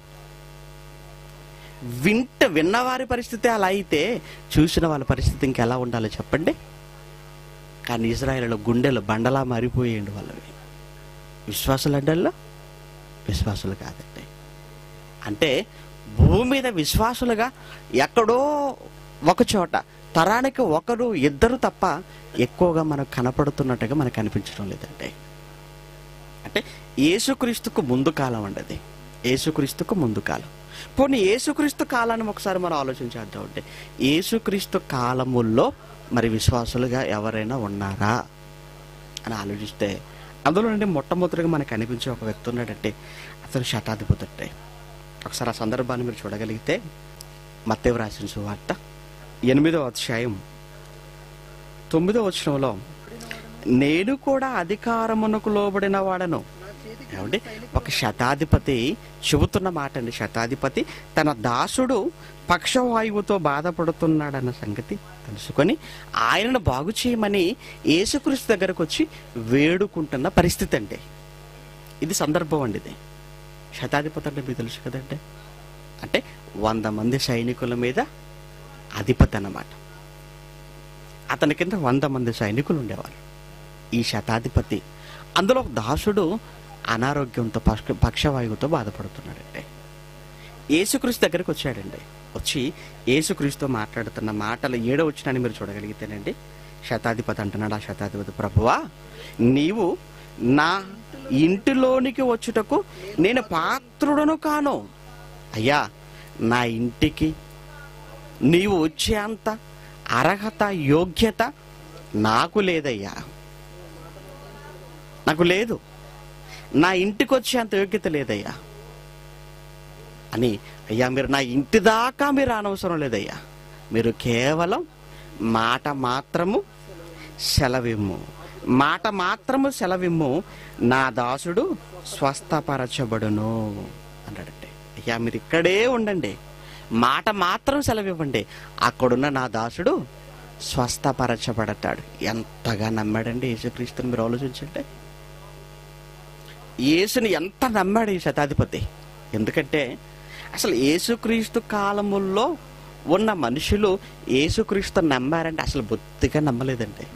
వింట విన్నవారి పరిస్థితి అలా అయితే చూసిన వాళ్ళ పరిస్థితి ఇంకెలా ఉండాలో చెప్పండి కానీ ఇజ్రాయేల్లో గుండెలు బండలా మారిపోయేయండి వాళ్ళవి విశ్వాసులు అడ్డల్లో విశ్వాసులు కాదండి అంటే భూమి మీద విశ్వాసులుగా ఎక్కడో ఒక చోట తరానికి ఒకరు ఇద్దరు తప్ప ఎక్కువగా మనకు కనపడుతున్నట్టుగా మనకు అనిపించడం లేదండి అంటే యేసుక్రీస్తుకు ముందు కాలం అండి అది యేసుక్రీస్తుకు ముందు కాలం పోనీ యేసుక్రీస్తు కాలాన్ని ఒకసారి మనం ఆలోచించేద్దాం అంటే యేసుక్రీస్తు కాలముల్లో మరి విశ్వాసులుగా ఎవరైనా ఉన్నారా అని ఆలోచిస్తే అందులో నుండి మొట్టమొదటిగా మనకు అనిపించే ఒక వ్యక్తి ఉన్నాడంటే అతను శతాధిపతి అంటే ఒకసారి ఆ సందర్భాన్ని మీరు చూడగలిగితే మత్తేవు రాసిన సువార్త ఎనిమిదవ అధ్యాయం తొమ్మిదవ వచనంలో నేను కూడా అధికారమునకు లోబడిన వాడను నా చేతికి ఏమండి ఒక శతాధిపతి చెబుతున్న మాట అండి శతాధిపతి తన దాసుడు పక్షవాయువుతో బాధపడుతున్నాడన్న సంగతి తెలుసుకొని ఆయనను బాగు చేయమని యేసుక్రీస్తు దగ్గరకు వచ్చి వేడుకుంటున్న పరిస్థితి అండి ఇది సందర్భం అండి ఇది శతాధిపతి అంటే మీకు తెలుసు కదండి అంటే వంద మంది సైనికుల మీద అధిపతి అన్నమాట అతని కింద వంద మంది సైనికులు ఉండేవారు ఈ శతాధిపతి అందులో ఒక దాసుడు అనారోగ్యంతో పక్ష పక్షవాయువుతో బాధపడుతున్నాడండి యేసుక్రీస్తు దగ్గరికి వచ్చాడండి వచ్చి యేసుక్రీస్తుతో మాట్లాడుతున్న మాటలు ఏడో వచ్చినాన్ని మీరు చూడగలిగితేనండి శతాధిపతి అంటున్నాడు ఆ శతాధిపతి ప్రభువా నీవు నా ఇంటిలోనికి వచ్చుటకు నేను పాత్రుడను కాను అయ్యా నా ఇంటికి నీవు వచ్చేంత అర్హత యోగ్యత నాకు లేదయ్యా నాకు లేదు నా ఇంటికి వచ్చేంత యోగ్యత లేదయ్యా అని అయ్యా మీరు నా ఇంటి దాకా మీరు అనవసరం లేదయ్యా మీరు కేవలం మాట మాత్రము సెలవిమ్ము మాట మాత్రము సెలవిమ్ము నా దాసుడు స్వస్థపరచబడును అన్నాడండి అయ్యా మీరు ఇక్కడే ఉండండి మాట మాత్రం సెలవివ్వండి అక్కడున్న నా దాసుడు స్వస్థపరచబడతాడు ఎంతగా నమ్మాడండి యేసుక్రీస్తుని మీరు ఆలోచించండి యేసుని ఎంత నమ్మాడు ఈ శతాధిపతి ఎందుకంటే అసలు యేసుక్రీస్తు కాలముల్లో ఉన్న మనుషులు యేసుక్రీస్తు నమ్మారంటే అసలు బొత్తిగా నమ్మలేదండి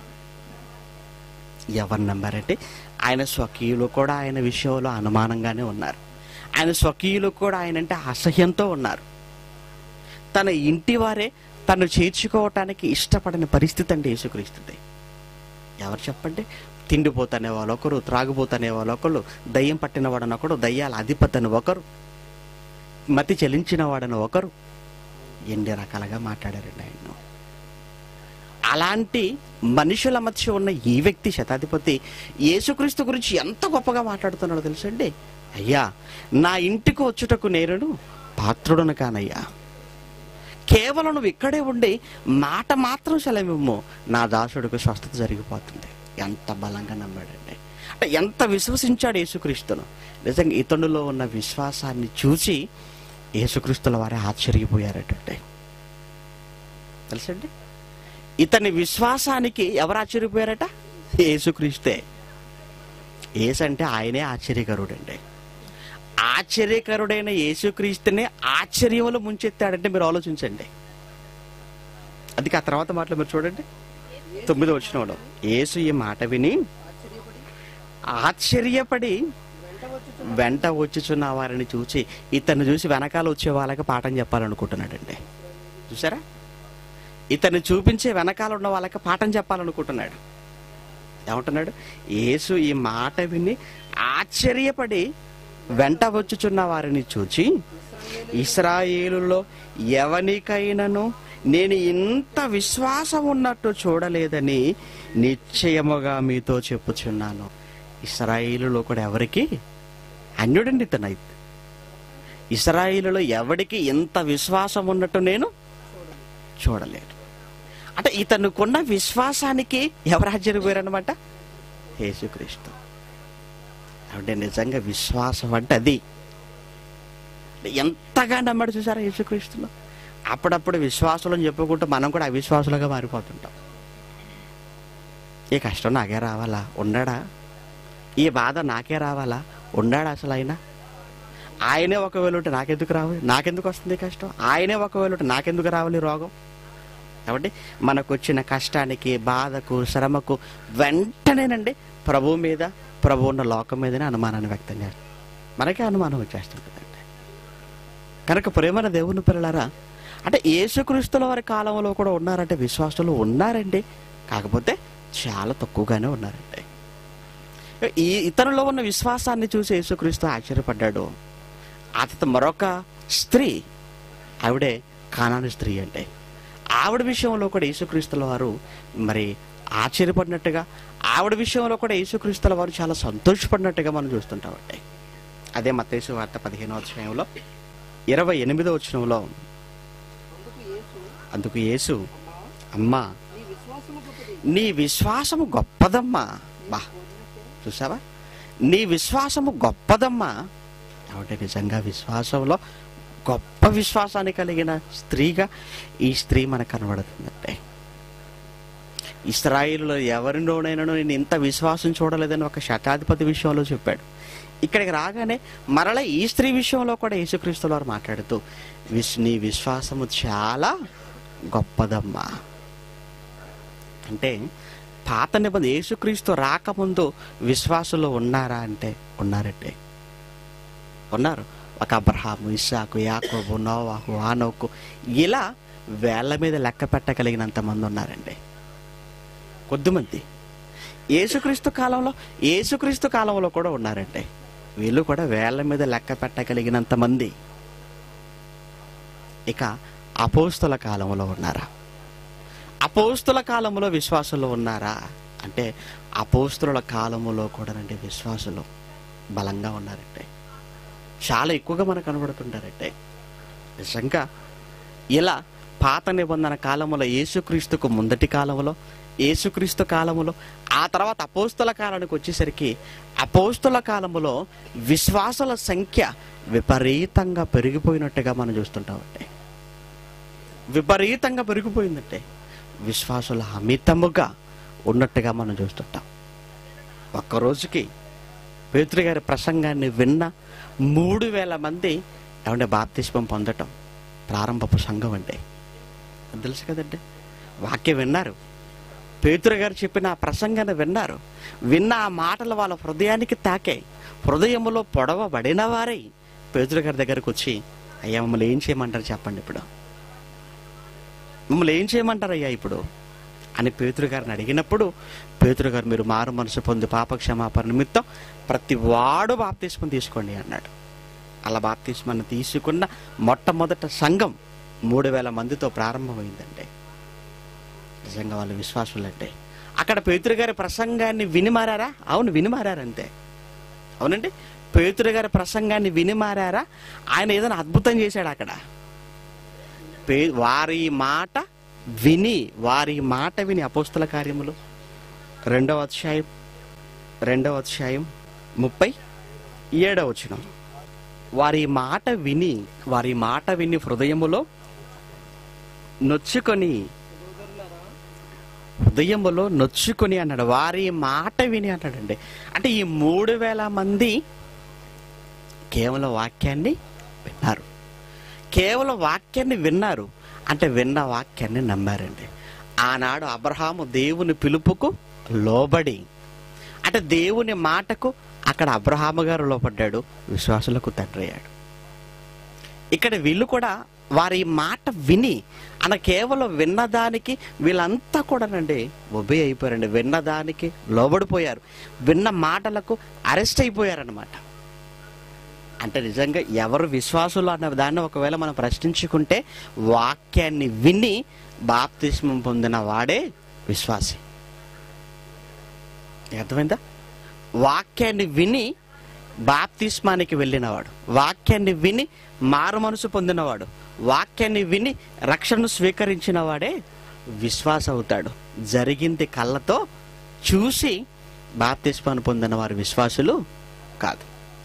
ఎవరు నమ్మారంటే ఆయన స్వకీయులు కూడా ఆయన విషయంలో అనుమానంగానే ఉన్నారు ఆయన స్వకీయులు కూడా ఆయన అంటే అసహ్యంతో ఉన్నారు తన ఇంటి వారే తను చేర్చుకోవటానికి ఇష్టపడని పరిస్థితి అండి యేసుక్రీస్తుది ఎవరు చెప్పండి తిండిపోతనే వాళ్ళు ఒకరు త్రాగుపోతనే వాళ్ళు ఒకరు దయ్యం పట్టిన వాడని ఒకడు దయ్యాల అధిపతి అని ఒకరు మతి చెలించిన వాడని ఒకరు ఎన్ని రకాలుగా మాట్లాడారండి ఆయన అలాంటి మనుషుల మధ్య ఉన్న ఈ వ్యక్తి శతాధిపతి యేసుక్రీస్తు గురించి ఎంత గొప్పగా మాట్లాడుతున్నాడో తెలుసండి అయ్యా నా ఇంటికి వచ్చుటకు నేరును పాత్రుడను కానయ్యా కేవలం నువ్వు ఇక్కడే ఉండి మాట మాత్రం సెలవిమ్ము నా దాసుడికి స్వస్థత జరిగిపోతుంది ఎంత బలంగా నమ్మాడండి అంటే ఎంత విశ్వసించాడు యేసుక్రీస్తును నిజంగా ఇతనులో ఉన్న విశ్వాసాన్ని చూసి యేసుక్రీస్తుల వారే ఆశ్చర్యపోయారటండి తెలుసండి ఇతని విశ్వాసానికి ఎవరు ఆశ్చర్యపోయారట యేసుక్రీస్తే ఏసంటే ఆయనే ఆశ్చర్యకరుడండి ఆశ్చర్యకరుడైన యేసుక్రీస్తునే ఆశ్చర్యములు ముంచెత్తాడంటే మీరు ఆలోచించండి అది ఆ తర్వాత మాటలు మీరు చూడండి తొమ్మిది వచ్చిన యేసు ఈ మాట విని ఆశ్చర్యపడి వెంట వచ్చి వెంట వచ్చుచున్న వారిని చూసి ఇతన్ని చూసి వెనకాల వచ్చే వాళ్ళకి పాఠం చెప్పాలనుకుంటున్నాడండి చూసారా ఇతన్ని చూపించే వెనకాల ఉన్న వాళ్ళకి పాఠం చెప్పాలనుకుంటున్నాడు ఏమంటున్నాడు యేసు ఈ మాట విని ఆశ్చర్యపడి వెంట వచ్చుచున్న వారిని చూచి ఇస్రాయేలులో ఎవనికైనాను నేను ఇంత విశ్వాసం ఉన్నట్టు చూడలేదని నిశ్చయముగా మీతో చెప్పుచున్నాను ఇస్రాయేలులో కూడా ఎవరికి అన్యుడండి ఇతనైతే ఇస్రాయేలులో ఎవడికి ఎంత విశ్వాసం ఉన్నట్టు నేను చూడలేదు అంటే ఇతనుకున్న విశ్వాసానికి ఎవరు ఆశ్చర్యపోయారనమాట యేసుక్రీస్తు అంటే నిజంగా విశ్వాసం అంటే అది ఎంతగా నమ్మాడు చూసారా యేసుక్రీస్తులో అప్పుడప్పుడు విశ్వాసులను చెప్పుకుంటూ మనం కూడా అవిశ్వాసులుగా మారిపోతుంటాం ఈ కష్టం నాకే రావాలా ఉన్నాడా ఈ బాధ నాకే రావాలా ఉన్నాడా అసలు ఆయన ఆయనే ఒకవేళ ఉంటే నాకెందుకు రావాలి నాకెందుకు వస్తుంది ఈ కష్టం ఆయనే ఒకవేళ ఉంటే నాకెందుకు రావాలి ఈ రోగం కాబట్టి మనకు వచ్చిన కష్టానికి బాధకు శ్రమకు వెంటనేనండి ప్రభు మీద ప్రభు ఉన్న లోకం మీదనే అనుమానాన్ని వ్యక్తం చేస్తాం మనకే అనుమానం వచ్చేస్తుంటుందండి కనుక ప్రేమన దేవుని పిల్లలారా అంటే యేసుక్రీస్తుల వారి కాలంలో కూడా ఉన్నారంటే విశ్వాసులు ఉన్నారండి కాకపోతే చాలా తక్కువగానే ఉన్నారండి ఈ ఇతరులో ఉన్న విశ్వాసాన్ని చూసి యేసుక్రీస్తు ఆశ్చర్యపడ్డాడు అతను మరొక స్త్రీ ఆవిడే కానాని స్త్రీ అంటే ఆవిడ విషయంలో కూడా యేసుక్రీస్తుల వారు మరి ఆశ్చర్యపడినట్టుగా ఆవిడ విషయంలో కూడా యేసుక్రీస్తుల వారు చాలా సంతోషపడినట్టుగా మనం చూస్తుంటామండి అదే మత్తేసు వార్త పదిహేనో అధ్యాయంలో ఇరవై ఎనిమిదో వచనంలో అందుకు యేసు అందుకు యేసు అమ్మా అమ్మా నీ విశ్వాసము గొప్పది నీ విశ్వాసము గొప్పదమ్మా బా చూసావా నీ విశ్వాసము గొప్పదమ్మా కాబట్టి నిజంగా విశ్వాసంలో గొప్ప విశ్వాసాన్ని కలిగిన స్త్రీగా ఈ స్త్రీ మనకు కనబడుతుందంటే ఇస్రాయిల్లో ఎవరిలోనైనా నేను ఇంత విశ్వాసం చూడలేదని ఒక శతాధిపతి విషయంలో చెప్పాడు ఇక్కడికి రాగానే మరల ఈ స్త్రీ విషయంలో కూడా యేసుక్రీస్తుల వారు మాట్లాడుతూ విశ్ నీ విశ్వాసము చాలా గొప్పదమ్మా అంటే పాత నిబంధన యేసుక్రీస్తు రాకముందు విశ్వాసులు ఉన్నారా అంటే ఉన్నారంటే ఉన్నారు ఒక అబ్రహాము ఇస్సాకు యాకోబు నోవాహు ఆనోకు ఇలా వేళ్ళ మీద లెక్క పెట్టగలిగినంత మంది ఉన్నారండి కొద్దిమంది యేసుక్రీస్తు కాలంలో యేసుక్రీస్తు కాలంలో కూడా ఉన్నారండి వీళ్ళు కూడా వేళ్ళ మీద లెక్క పెట్టగలిగినంత మంది ఇక అపోస్తుల కాలంలో ఉన్నారా అపోస్తుల కాలంలో విశ్వాసులు ఉన్నారా అంటే అపోస్తుల కాలములో కూడా నండి విశ్వాసులు బలంగా ఉన్నారంటే చాలా ఎక్కువగా మనకు కనబడుతుంటారంటే నిజంగా ఇలా పాత నిబంధన కాలంలో యేసుక్రీస్తుకు ముందటి కాలంలో యేసుక్రీస్తు కాలములో ఆ తర్వాత అపోస్తుల కాలానికి వచ్చేసరికి అపోస్తుల కాలములో విశ్వాసుల సంఖ్య విపరీతంగా పెరిగిపోయినట్టుగా మనం చూస్తుంటామంటే విపరీతంగా పెరిగిపోయిందంటే విశ్వాసుల అమితముగా ఉన్నట్టుగా మనం చూస్తుంటాం ఒక్క రోజుకి పేతురు గారి ప్రసంగాన్ని విన్న మూడు వేల మంది ఏమంటే బాప్తిష్పం పొందటం ప్రారంభపు సంఘం అంటే అది తెలుసు కదండి వాక్యం విన్నారు పేతురు గారు చెప్పిన ఆ ప్రసంగాన్ని విన్నారు విన్న ఆ మాటలు వాళ్ళ హృదయానికి తాకాయి హృదయములో పొడవబడిన వారై పేతురు గారి దగ్గరకు వచ్చి అయ్యా మమ్మల్ని ఏం చేయమంటారు చెప్పండి ఇప్పుడు మమ్మల్ని ఏం చేయమంటారు అయ్యా ఇప్పుడు అని పేతురు గారిని అడిగినప్పుడు పేతురు గారు మీరు మారు మనసు పొంది పాప క్షమాపణ నిమిత్తం ప్రతి వాడు బాప్తిస్మం తీసుకోండి అన్నాడు అలా బాప్తిస్మాన్ని తీసుకున్న మొట్టమొదట సంఘం మూడు వేల మందితో ప్రారంభమైందండి నిజంగా వాళ్ళు విశ్వాసులంటే అక్కడ పేతురు గారి ప్రసంగాన్ని విని మారారా అవును విని మారారంతే అవునండి పేతురు గారి ప్రసంగాన్ని విని మారారా ఆయన ఏదైనా అద్భుతం చేశాడు అక్కడ పే వారి మాట విని వారి మాట విని అపోస్తల కార్యములు రెండవ అధ్యాయం రెండవ అధ్యాయం ముప్పై ఏడవ వచనం వారి మాట విని వారి మాట విని హృదయములో నొచ్చుకొని హృదయములో నొచ్చుకొని అన్నాడు వారి మాట విని అన్నాడండి అంటే ఈ మూడు వేల మంది కేవలం వాక్యాన్ని విన్నారు కేవలం వాక్యాన్ని విన్నారు అంటే విన్న వాక్యాన్ని నమ్మారండి ఆనాడు అబ్రహాము దేవుని పిలుపుకు లోబడి అంటే దేవుని మాటకు అక్కడ అబ్రహాము గారు లోపడ్డాడు విశ్వాసులకు తండ్రి అయ్యాడు ఇక్కడ వీళ్ళు కూడా వారి మాట విని అన్న కేవలం విన్నదానికి వీళ్ళంతా కూడానండి ఒబే అయిపోయారండి విన్నదానికి లోబడిపోయారు విన్న మాటలకు అరెస్ట్ అయిపోయారనమాట అంటే నిజంగా ఎవరు విశ్వాసులు అన్న దాన్ని ఒకవేళ మనం ప్రశ్నించుకుంటే వాక్యాన్ని విని బాప్తిస్మం పొందిన వాడే విశ్వాసి అర్థమైందా వాక్యాన్ని విని బాప్తిస్మానికి వెళ్ళినవాడు వాక్యాన్ని విని మారు మనసు పొందినవాడు వాక్యాన్ని విని రక్షణను స్వీకరించిన వాడే విశ్వాస అవుతాడు జరిగింది కళ్ళతో చూసి బాప్తిస్మాను పొందిన వారు విశ్వాసులు కాదు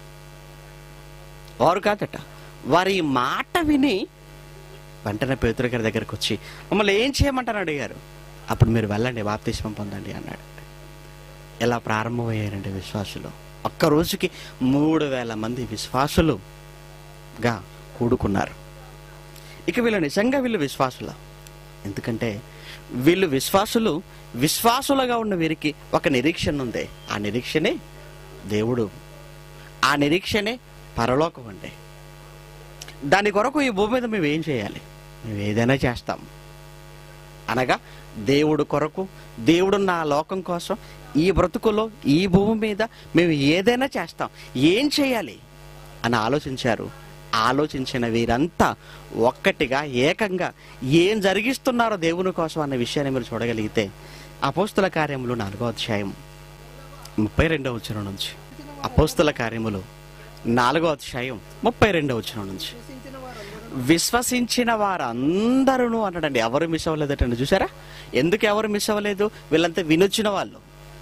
వారు కాదట వారి మాట విని వెంటనే పేతురు గారి దగ్గరకు వచ్చి మమ్మల్ని ఏం చేయమంటారు అడిగారు అప్పుడు మీరు వెళ్ళండి బాప్తిస్మం పొందండి అన్నాడు ఇలా ప్రారంభమయ్యారండి విశ్వాసులు ఒక్క రోజుకి మూడు వేల మంది విశ్వాసులుగా కూడుకున్నారు ఇక వీళ్ళు నిజంగా వీళ్ళు విశ్వాసుల ఎందుకంటే వీళ్ళు విశ్వాసులు విశ్వాసులుగా ఉన్న వీరికి ఒక నిరీక్షణ ఉంది ఆ నిరీక్షనే దేవుడు ఆ నిరీక్షనే పరలోకం అండి దాని కొరకు ఈ భూమి మీద మేము ఏం చేయాలి మేము ఏదైనా చేస్తాం అనగా దేవుడు కొరకు దేవుడు నా లోకం కోసం ఈ బ్రతుకులో ఈ భూమి మీద మేము ఏదైనా చేస్తాం ఏం చేయాలి అని ఆలోచించారు ఆలోచించిన వీరంతా ఒక్కటిగా ఏకంగా ఏం జరిగిస్తున్నారో దేవుని కోసం అన్న విషయాన్ని మీరు చూడగలిగితే అపోస్తుల కార్యములు నాలుగో అధ్యాయం ముప్పై రెండవ వచ్చిన నుంచి అపోస్తుల కార్యములు నాలుగో అధ్యాయం ముప్పై రెండవ వచ్చిన నుంచి విశ్వసించిన వారందరూ విశ్వసించిన వారందరూ అన్నాడండి ఎవరు మిస్ అవ్వలేదటండి చూసారా ఎందుకు ఎవరు మిస్ అవ్వలేదు వీళ్ళంతా వినొచ్చిన వాళ్ళు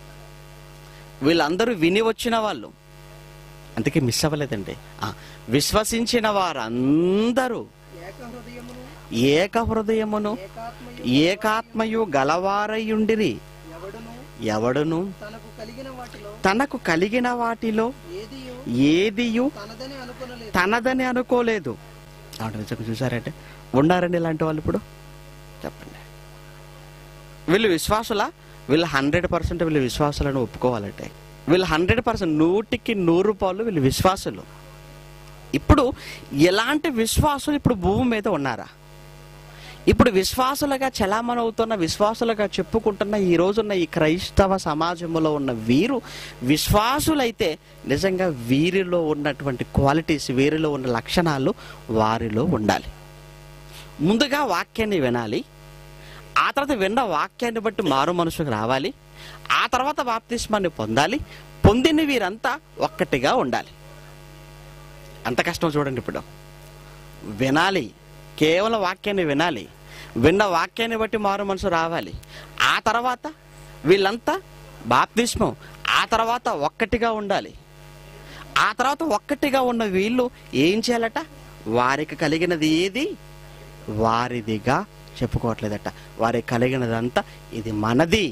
వీళ్ళందరూ విని వచ్చిన వాళ్ళు అందుకే మిస్ అవ్వలేదండి ఆ, విశ్వసించిన వారందరూ ఏక హృదయమును ఏక హృదయమును ఏకాత్మయు ఏకాత్మయు గలవారయుండిరి ఎవడును ఎవడును తనకు కలిగిన వాటిలో తనకు కలిగిన వాటిలో ఏదియు ఏదియు తనదని అనుకొనలేదు తనదని అనుకోలేదు ఆవిడ నిజంగా చూసారంటే ఉన్నారండి ఇలాంటి వాళ్ళు ఇప్పుడు చెప్పండి వీళ్ళు విశ్వాసులా వీళ్ళు హండ్రెడ్ పర్సెంట్ వీళ్ళు విశ్వాసులను ఒప్పుకోవాలంటే వీళ్ళు హండ్రెడ్ పర్సెంట్ నూటికి నూరు రూపాయలు వీళ్ళు విశ్వాసులు ఇప్పుడు ఎలాంటి విశ్వాసులు ఇప్పుడు భూమి మీద ఉన్నారా ఇప్పుడు విశ్వాసులుగా చలామణవుతున్న విశ్వాసులుగా చెప్పుకుంటున్న ఈ రోజున్న ఈ క్రైస్తవ సమాజంలో ఉన్న వీరు విశ్వాసులైతే నిజంగా వీరిలో ఉన్నటువంటి క్వాలిటీస్ వీరిలో ఉన్న లక్షణాలు వారిలో ఉండాలి ముందుగా వాక్యాన్ని వినాలి ఆ తర్వాత విన్న వాక్యాన్ని బట్టి మారు మనసుకు రావాలి ఆ తర్వాత బాప్తిస్మాన్ని పొందాలి పొందిన వీరంతా ఒక్కటిగా ఉండాలి అంత కష్టం చూడండి ఇప్పుడు వినాలి కేవలం వాక్యాన్ని వినాలి విన్న వాక్యాన్ని బట్టి మారు మనసు రావాలి ఆ తర్వాత వీళ్ళంతా బాప్తిస్మం ఆ తర్వాత ఒక్కటిగా ఉండాలి ఆ తర్వాత ఒక్కటిగా ఉన్న వీళ్ళు ఏం చేయాలట వారికి కలిగినది ఏది వారిదిగా చెప్పుకోవట్లేదట వారికి కలిగినదంతా ఇది మనది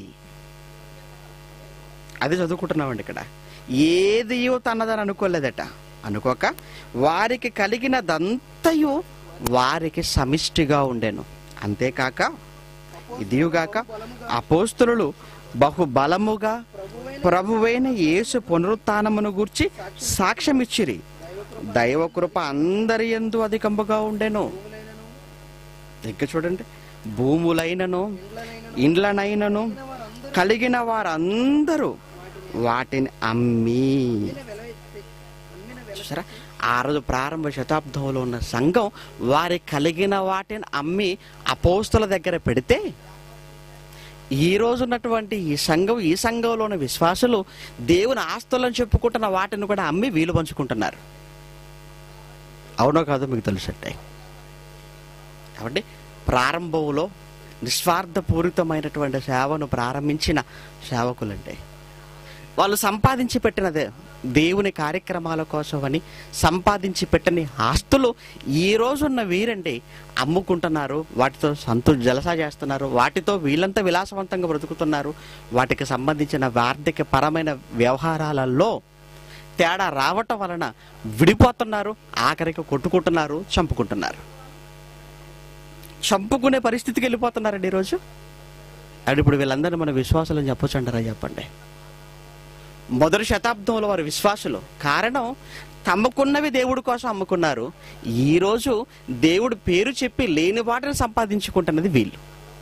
అది చదువుకుంటున్నామండి ఇక్కడ ఏది తనదని అనుకోలేదట అనుకోక వారికి కలిగినదంతయు వారికి సమిష్టిగా ఉండెను అంతేకాక ఇదియుగాక అపోస్తులు బహు బలముగా ప్రభువైన యేసు పునరుత్నమును గూర్చి సాక్ష్యమిచ్చిరి దైవ కృప అందరి ఎందు అధికముగా ఉండెను ఇంకా చూడండి భూములైనను ఇండ్లనైనను కలిగిన వారందరూ వాటిని అమ్మి వెల ఎత్తి- అమ్మిన వెల చూసారా ఆ రోజు ప్రారంభ శతాబ్దంలో ఉన్న సంఘం వారి కలిగిన వాటిని అమ్మి అపోస్తుల దగ్గర పెడితే ఈ రోజు ఉన్నటువంటి ఈ సంఘం ఈ సంఘంలో ఉన్న విశ్వాసులు దేవుని ఆస్తులను చెప్పుకుంటున్న వాటిని కూడా అమ్మి వీలు పంచుకుంటున్నారు అవునో కాదో మీకు తెలుసంటే కాబట్టి ప్రారంభంలో నిస్వార్థపూరితమైనటువంటి సేవను ప్రారంభించిన సేవకులంటే వాళ్ళు సంపాదించి పెట్టినదే దేవుని కార్యక్రమాల కోసమని సంపాదించి పెట్టని ఆస్తులు ఈ రోజున్న వీరండి అమ్ముకుంటున్నారు వాటితో సంతో జలసా చేస్తున్నారు వాటితో వీళ్ళంతా విలాసవంతంగా బ్రతుకుతున్నారు వాటికి సంబంధించిన ఆర్థిక పరమైన వ్యవహారాలలో తేడా రావటం వలన విడిపోతున్నారు ఆఖరికి కొట్టుకుంటున్నారు చంపుకుంటున్నారు చంపుకునే పరిస్థితికి వెళ్ళిపోతున్నారండి ఈరోజు అండ్ ఇప్పుడు వీళ్ళందరినీ మన విశ్వాసాలని చెప్పొచ్చు అంటారా చెప్పండి మొదటి శతాబ్దంలో వారి విశ్వాసులు కారణం తమకున్నవి దేవుడి కోసం అమ్ముకున్నారు ఈరోజు దేవుడి పేరు చెప్పి లేని వాటిని సంపాదించుకుంటున్నది వీళ్ళు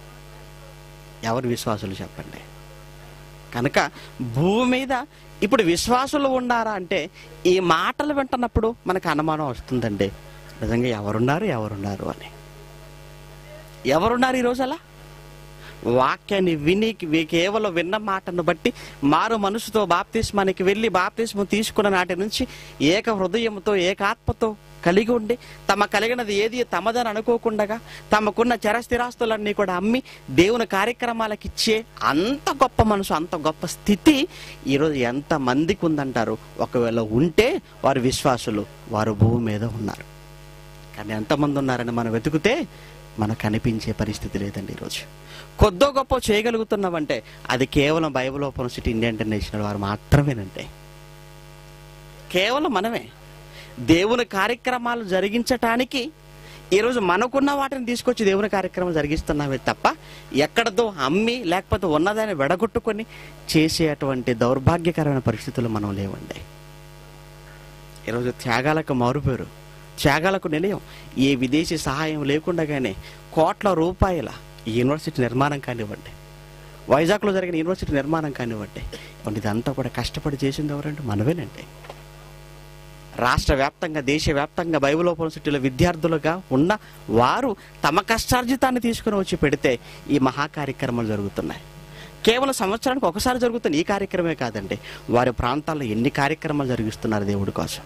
ఎవరు విశ్వాసులు చెప్పండి కనుక భూమి మీద ఇప్పుడు విశ్వాసులు ఉన్నారా అంటే ఈ మాటలు వింటున్నప్పుడు మనకు అనుమానం వస్తుందండి నిజంగా ఎవరున్నారు ఎవరున్నారు అని ఎవరున్నారు ఈరోజు అలా వాక్యాన్ని విని వి- కేవలం విన్న మాటను బట్టి మారు మనసుతో బాప్తిస్మానికి వెళ్ళి బాప్తిస్మం తీసుకున్న నాటి నుంచి ఏక హృదయంతో ఏకాత్మతో కలిగి ఉండి తమ కలిగినది ఏది తమదని అనుకోకుండా తమకున్న చరస్థిరాస్తులన్నీ కూడా అమ్మి దేవుని కార్యక్రమాలకు ఇచ్చే అంత గొప్ప మనసు అంత గొప్ప స్థితి ఈరోజు ఎంత మందికి ఉందంటారు ఒకవేళ ఉంటే వారు విశ్వాసులు వారు భూమి మీద ఉన్నారు కానీ ఎంతమంది ఉన్నారని మనం వెతుకుతే మనకు కనిపించే పరిస్థితి లేదండి ఈరోజు కొద్దో గొప్ప చేయగలుగుతున్నామంటే అది కేవలం Bible Open City India International వారు మాత్రమేనంటే కేవలం మనమే దేవుని కార్యక్రమాలు జరిగించటానికి ఈరోజు మనకున్న వాటిని తీసుకొచ్చి దేవుని కార్యక్రమం జరిగిస్తున్నామే తప్ప ఎక్కడదో అమ్మి లేకపోతే ఉన్నదాన్ని వెడగొట్టుకొని చేసేటువంటి దౌర్భాగ్యకరమైన పరిస్థితులు మనం లేవండి ఈరోజు త్యాగాలకు మారుపేరు త్యాగాలకు నిలయం ఏ విదేశీ సహాయం లేకుండానే కోట్ల రూపాయల ఈ యూనివర్సిటీ నిర్మాణం కానివ్వండి వైజాగ్లో జరిగిన యూనివర్సిటీ నిర్మాణం కానివ్వండి ఇవన్నీ ఇదంతా కూడా కష్టపడి చేసింది ఎవరంటే మనమేనండి రాష్ట్ర వ్యాప్తంగా దేశవ్యాప్తంగా బైబిల్ ఓపెన్ సిటీలో విద్యార్థులుగా ఉన్న వారు తమ కష్టార్జితాన్ని తీసుకుని వచ్చి పెడితే ఈ మహా కార్యక్రమాలు జరుగుతున్నాయి కేవలం సంవత్సరానికి ఒకసారి జరుగుతున్న ఈ కార్యక్రమే కాదండి వారి ప్రాంతాల్లో ఎన్ని కార్యక్రమాలు జరిగిస్తున్నారు దేవుడి కోసం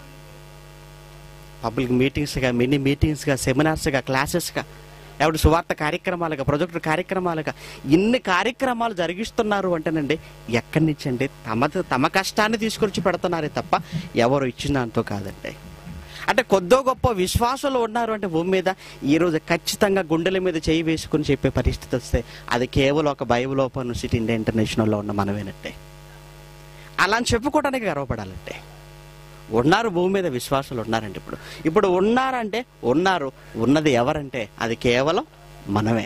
పబ్లిక్ మీటింగ్స్గా మినీ మీటింగ్స్గా సెమినార్స్గా క్లాసెస్గా ఎవరి సువార్త కార్యక్రమాలుగా ప్రొజెక్ట్ కార్యక్రమాలుగా ఇన్ని కార్యక్రమాలు జరిగిస్తున్నారు అంటేనండి ఎక్కడి నుంచి అండి తమ తమ కష్టాన్ని తీసుకొచ్చి పెడుతున్నారే తప్ప ఎవరు ఇచ్చిన దాంతో కాదండి అంటే కొద్దో గొప్ప విశ్వాసులు ఉన్నారు అంటే భూమి మీద ఈరోజు ఖచ్చితంగా గుండెల మీద చేయి వేసుకుని చెప్పే పరిస్థితి వస్తే అది కేవలం ఒక బైబిల్ ఓపెన్ సిటీ ఇండియా ఇంటర్నేషనల్లో ఉన్న మనమేనంటే అలా అని చెప్పుకోవడానికి గర్వపడాలంటే ఉన్నారు భూమి మీద విశ్వాసులు ఉన్నారండి ఇప్పుడు ఇప్పుడు ఉన్నారంటే ఉన్నారు ఉన్నది ఎవరంటే అది కేవలం మనమే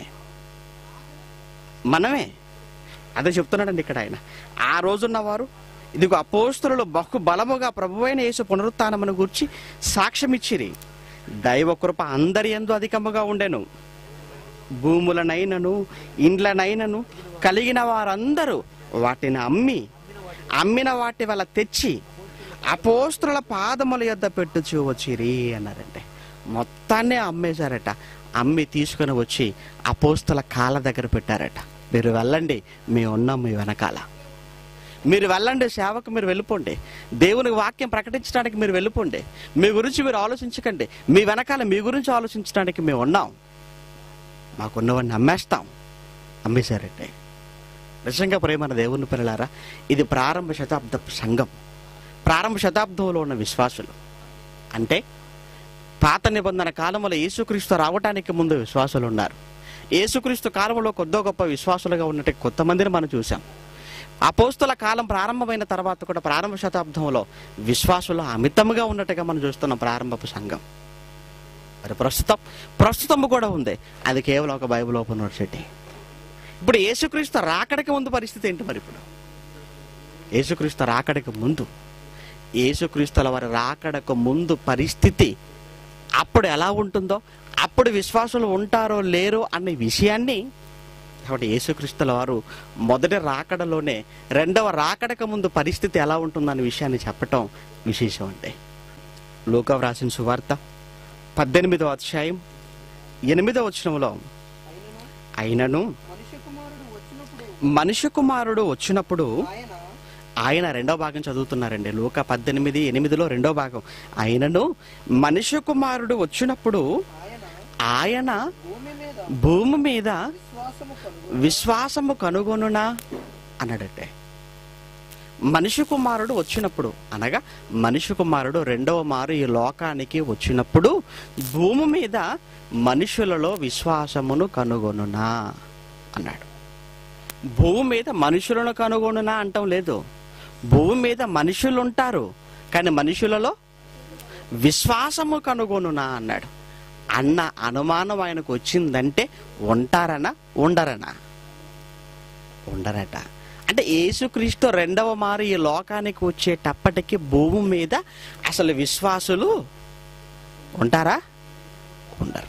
మనమే అదే చెప్తున్నాడండి ఇక్కడ ఆయన ఆ రోజున్న వారు ఇదిగో అపోస్తులు బహు బలముగా ప్రభువైన యేసు పునరుత్నమును గూర్చి సాక్ష్యం ఇచ్చిరి దైవ కృప అందరి ఎందు అధికముగా ఉండెను భూములనైనను ఇండ్లనైనను కలిగిన వారందరూ వాటిని అమ్మి అమ్మిన వాటి వల్ల తెచ్చి అపోస్తుల పాదముల యొద్ద పెట్టుచూ వచ్చిరి అన్నారంటే మొత్తాన్నే అమ్మేశారట అమ్మి తీసుకొని వచ్చి అపోస్తుల కాళ్ళ దగ్గర పెట్టారట మీరు వెళ్ళండి మేము ఉన్నాం మీ వెనకాల మీరు వెళ్ళండి సేవకు మీరు వెళ్ళిపోండి దేవుని వాక్యం ప్రకటించడానికి మీరు వెళ్ళిపోండి మీ గురించి మీరు ఆలోచించకండి మీ వెనకాల మీ గురించి ఆలోచించడానికి మేము ఉన్నాం మాకున్నవన్నీ అమ్మేస్తాం అమ్మేశారంటే నిజంగా ప్రేమన దేవుని పిల్లలారా ఇది ప్రారంభ శతాబ్దపు సంఘం ప్రారంభ శతాబ్దంలో ఉన్న విశ్వాసులు అంటే పాత నిబంధన కాలంలో యేసుక్రీస్తు రావటానికి ముందు విశ్వాసులు ఉన్నారు యేసుక్రీస్తు కాలంలో కొద్దో గొప్ప విశ్వాసులుగా ఉన్నట్టు కొంతమందిని మనం చూసాం అపోస్తుల కాలం ప్రారంభమైన తర్వాత కూడా ప్రారంభ శతాబ్దంలో విశ్వాసులు అమితముగా ఉన్నట్టుగా మనం చూస్తున్నాం ప్రారంభపు సంఘం మరి ప్రస్తుతం ప్రస్తుతం కూడా ఉంది అది కేవలం ఒక బైబిల్ ఓపెన్ యూనివర్సిటీ ఇప్పుడు యేసుక్రీస్తు రాకడికి ముందు పరిస్థితి ఏంటి మరి ఇప్పుడు యేసుక్రీస్తు రాకడికి ముందు యేసుక్రీస్తుల వారి రాకడకు ముందు పరిస్థితి అప్పుడు ఎలా ఉంటుందో అప్పుడు విశ్వాసులు ఉంటారో లేరో అనే విషయాన్ని కాబట్టి యేసుక్రీస్తుల వారు మొదటి రాకడలోనే రెండవ రాకడక ముందు పరిస్థితి ఎలా ఉంటుందనే విషయాన్ని చెప్పటం విశేషం అంటే లోక వ్రాసిన సువార్త పద్దెనిమిదవ అధ్యాయం ఎనిమిదవ వచనంలో అయినను మనుష్య కుమారుడు వచ్చినప్పుడు మనుష్య కుమారుడు వచ్చినప్పుడు ఆయన ఆయన రెండో భాగం చదువుతున్నారండి లోక పద్దెనిమిది ఎనిమిదిలో రెండో భాగం ఆయనను మనుష్య కుమారుడు వచ్చినప్పుడు ఆయన ఆయన భూమి మీద భూమి మీద విశ్వాసము కలుగు విశ్వాసము కనుగొనునా అన్నాడటే మనిషి కుమారుడు వచ్చినప్పుడు అనగా మనిషి కుమారుడు రెండవ మారు ఈ లోకానికి వచ్చినప్పుడు భూమి మీద మనుషులలో విశ్వాసమును కనుగొనునా అన్నాడు భూమి మీద మనుషులను కనుగొనునా అంటం లేదు భూమి మీద మనుషులు ఉంటారు కానీ మనుషులలో విశ్వాసము కనుగొనునా అన్నాడు అన్న అనుమానం ఆయనకు వచ్చిందంటే ఉంటారనా ఉండరనా ఉండరట అంటే యేసుక్రీస్తు రెండవ మారు ఈ లోకానికి వచ్చేటప్పటికి భూమి మీద అసలు విశ్వాసులు ఉంటారా ఉండరు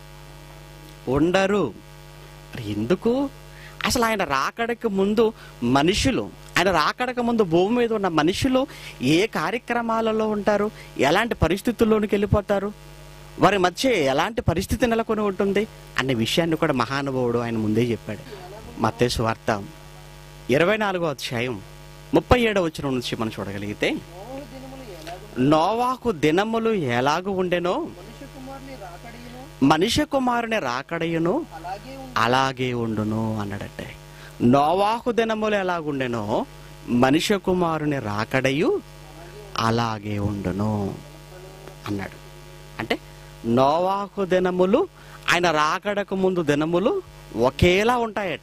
ఉండరు మరి ఎందుకు అసలు ఆయన రాకడకు ముందు మనుషులు ఆయన రాకడకు ముందు భూమి మీద ఉన్న మనుషులు ఏ కార్యక్రమాలలో ఉంటారు ఎలాంటి పరిస్థితుల్లోనికి వెళ్ళిపోతారు వారి మధ్య ఎలాంటి పరిస్థితి నెలకొని ఉంటుంది అనే విషయాన్ని కూడా మహానుభావుడు ఆయన ముందే చెప్పాడు మత్తేసు వార్త ఇరవై నాలుగో అధ్యాయం ముప్పై ఏడవ వచ్చిన నుంచి మనం చూడగలిగితే నోహు దినములు ఎలాగో నోవాకు దినములు ఎలాగు ఉండెనో మనుష్య కుమారుని రాకడియును మనిషి కుమారుని రాకడయును అలాగే ఉండు అలాగే ఉండును అన్నాడటే నోవాకు దినములు ఎలాగుండెనో మనిషి కుమారుని రాకడయు అలాగే ఉండును అన్నాడు అంటే నోవాకు దినములు ఆయన రాకడకు ముందు దినములు ఒకేలా ఉంటాయట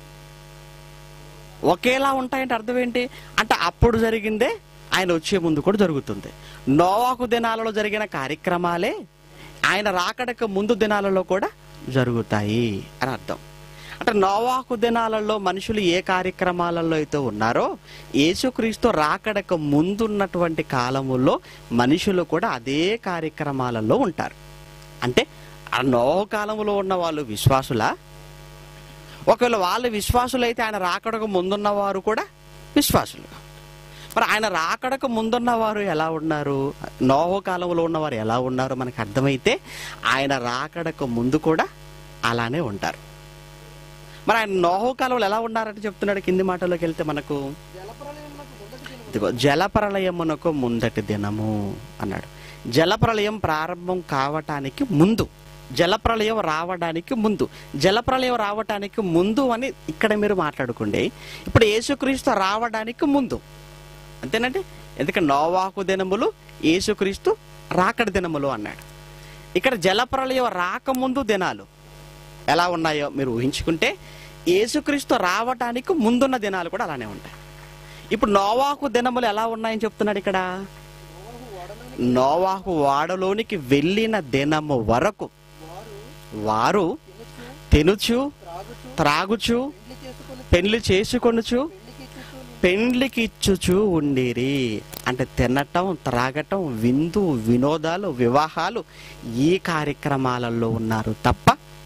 ఒకేలా ఉంటాయంటే అర్థం ఏంటి అంటే అప్పుడు జరిగిందే ఆయన వచ్చే ముందు కూడా జరుగుతుంది నోవాకు దినాలలో జరిగిన కార్యక్రమాలే ఆయన రాకడకు ముందు దినాలలో కూడా జరుగుతాయి అని అర్థం అంటే నోవాకు దినాలలో మనుషులు ఏ కార్యక్రమాలలో అయితే ఉన్నారో యేసుక్రీస్తు రాకడకు ముందున్నటువంటి కాలములో మనుషులు కూడా అదే కార్యక్రమాలలో ఉంటారు అంటే ఆ నోవ కాలములో ఉన్న వాళ్ళు విశ్వాసులా ఒకవేళ వాళ్ళు విశ్వాసులైతే ఆయన రాకడకు ముందున్న వారు కూడా విశ్వాసులు మరి ఆయన రాకడకు ముందున్న వారు ఎలా ఉన్నారు నోహో కాలంలో ఉన్నవారు ఎలా ఉన్నారు మనకు అర్థమైతే ఆయన రాకడకు ముందు కూడా అలానే ఉంటారు మరి ఆయన నోహో కాలంలో ఎలా ఉన్నారంటే చెప్తున్నాడు కింది మాటలోకి వెళ్తే మనకు జలప్రలయమునకు మొదటి దినము ఇదిగో జలప్రలయమునకు ముందటి దినము అన్నాడు జలప్రలయం ప్రారంభం కావటానికి ముందు జలప్రలయం రావడానికి ముందు జలప్రలయం రావటానికి ముందు అని ఇక్కడ మీరు మాట్లాడుకోండి ఇప్పుడు యేసుక్రీస్తు రావడానికి ముందు అంతేనండి ఎందుకంటే నోవాకు దినములు యేసుక్రీస్తు రాకడి దినములు అన్నాడు ఇక్కడ జలప్రలయం రాకముందు దినాలు ఎలా ఉన్నాయో మీరు ఊహించుకుంటే యేసుక్రీస్తు రావటానికి ముందున్న దినాలు కూడా అలానే ఉంటాయి ఇప్పుడు నోవాకు దినములు ఎలా ఉన్నాయని చెప్తున్నాడు ఇక్కడ నోహు ఓడలోని నోవాకు వాడలోనికి వెళ్ళిన దినము వరకు వారు వారు తినుచు తెనుచు త్రాగుచు త్రాగుచు పెండ్లి చేసుకొని పెళ్లి చేసుకొనుచు పెళ్లికి చుట్టూ పెండ్లికి ఇచ్చుచు ఉండిరి అంటే తినటం త్రాగటం విందు వినోదాలు వివాహాలు ఈ కార్యక్రమాలలో ఉన్నారు తప్ప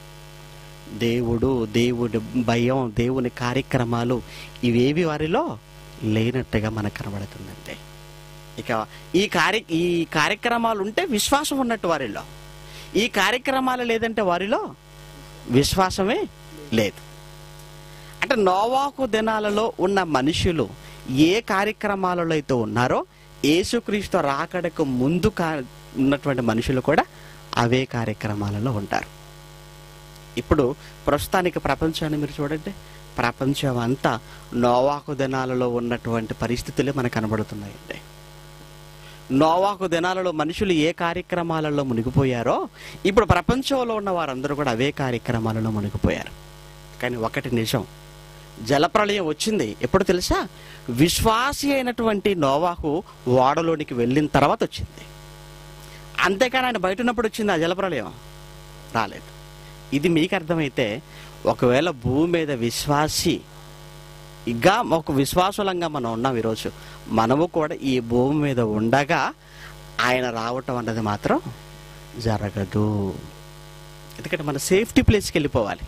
దేవుడు దేవుడి భయం దేవుని కార్యక్రమాలు ఇవేవి వారిలో లేనట్టుగా మనకు కనబడుతుందంటే ఇక ఈ కార్య ఈ కార్యక్రమాలు ఉంటే విశ్వాసం ఉన్నట్టు వారిలో ఈ కార్యక్రమాలు లేదంటే వారిలో విశ్వాసమే లేదు అంటే నోవాకు దినాలలో ఉన్న మనుషులు ఏ కార్యక్రమాలలో అయితే ఉన్నారో యేసుక్రీస్తు రాకడకు ముందు కా ఉన్నటువంటి మనుషులు కూడా అవే కార్యక్రమాలలో ఉంటారు ఇప్పుడు ప్రస్తుతానికి ప్రపంచాన్ని మీరు చూడండి ప్రపంచం అంతా నోవాకు దినాలలో ఉన్నటువంటి పరిస్థితులే మనకు కనబడుతున్నాయండి నోవాకు దినాలలో మనుషులు ఏ కార్యక్రమాలలో మునిగిపోయారో ఇప్పుడు ప్రపంచంలో ఉన్న వారందరూ కూడా అవే కార్యక్రమాలలో మునిగిపోయారు కానీ ఒకటి నిజం జలప్రళయం వచ్చింది ఎప్పుడు తెలుసా విశ్వాసి అయినటువంటి నోవాహు ఓడలోనికి వెళ్ళిన తర్వాత వచ్చింది అంతేకాని ఆయన బయట ఉన్నప్పుడు వచ్చింది ఆ జలప్రళయం రాలేదు ఇది మీకు అర్థమైతే ఒకవేళ భూమి మీద విశ్వాసి ఇక ఒక విశ్వాసులంగా మనం ఉన్నాం ఈరోజు మనము కూడా ఈ భూమి మీద ఉండగా ఆయన రావటం అన్నది మాత్రం జరగదు ఎందుకంటే మన సేఫ్టీ ప్లేస్కి వెళ్ళిపోవాలి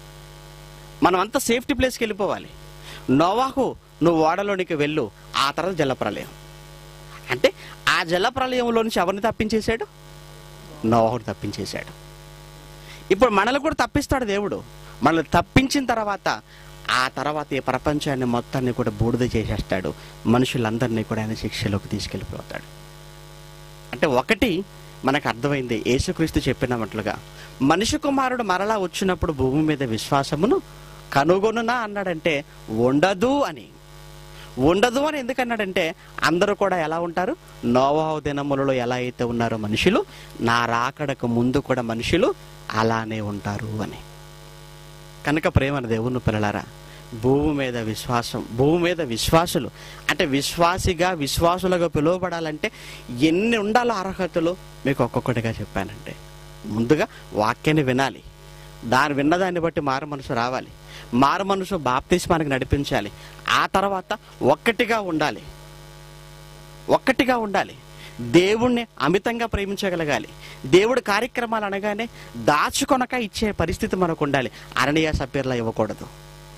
మనం అంతా సేఫ్టీ ప్లేస్కి వెళ్ళిపోవాలి నోవాహు నువ్వు ఓడలోనికి వెళ్ళు ఆ తర్వాత జలప్రలయం అంటే ఆ జలప్రలయంలో నుంచి ఎవరిని తప్పించేశాడు నోవాహుని తప్పించేశాడు ఇప్పుడు మనల్ని కూడా తప్పిస్తాడు దేవుడు మనల్ని తప్పించిన తర్వాత ఆ తర్వాత ఈ ప్రపంచాన్ని మొత్తాన్ని కూడా బూడిద చేసేస్తాడు మనుషులందరినీ కూడా ఆయన శిక్షలోకి తీసుకెళ్ళిపోతాడు అంటే ఒకటి మనకు అర్థమైంది యేసుక్రీస్తు చెప్పినట్లుగా మనిషి కుమారుడు మరలా వచ్చినప్పుడు భూమి మీద విశ్వాసమును కనుగొనునా అన్నాడంటే ఉండదు అని ఉండదు అని ఎందుకన్నాడంటే అందరూ కూడా ఎలా ఉంటారు నోవాహు దినములలో ఎలా అయితే ఉన్నారో మనుషులు నా రాకడకు ముందు కూడా మనుషులు అలానే ఉంటారు అని కనుక ప్రేమ దేవుని పిల్లలారా భూమి మీద విశ్వాసం భూమి మీద విశ్వాసులు అంటే విశ్వాసిగా విశ్వాసులుగా పిలువబడాలంటే ఎన్ని ఉండాలో అర్హతలు మీకు ఒక్కొక్కటిగా చెప్పానంటే ముందుగా వాక్యాన్ని వినాలి దాన్ని విన్నదాన్ని బట్టి మారు మనసు రావాలి మారు మనసు బాప్తిస్మానికి నడిపించాలి ఆ తర్వాత ఒక్కటిగా ఉండాలి ఒక్కటిగా ఉండాలి దేవుణ్ణి అమితంగా ప్రేమించగలగాలి దేవుడి కార్యక్రమాలు అనగానే దాచుకొనక ఇచ్చే పరిస్థితి మనకు ఉండాలి అరణ్య సభ్యులా ఇవ్వకూడదు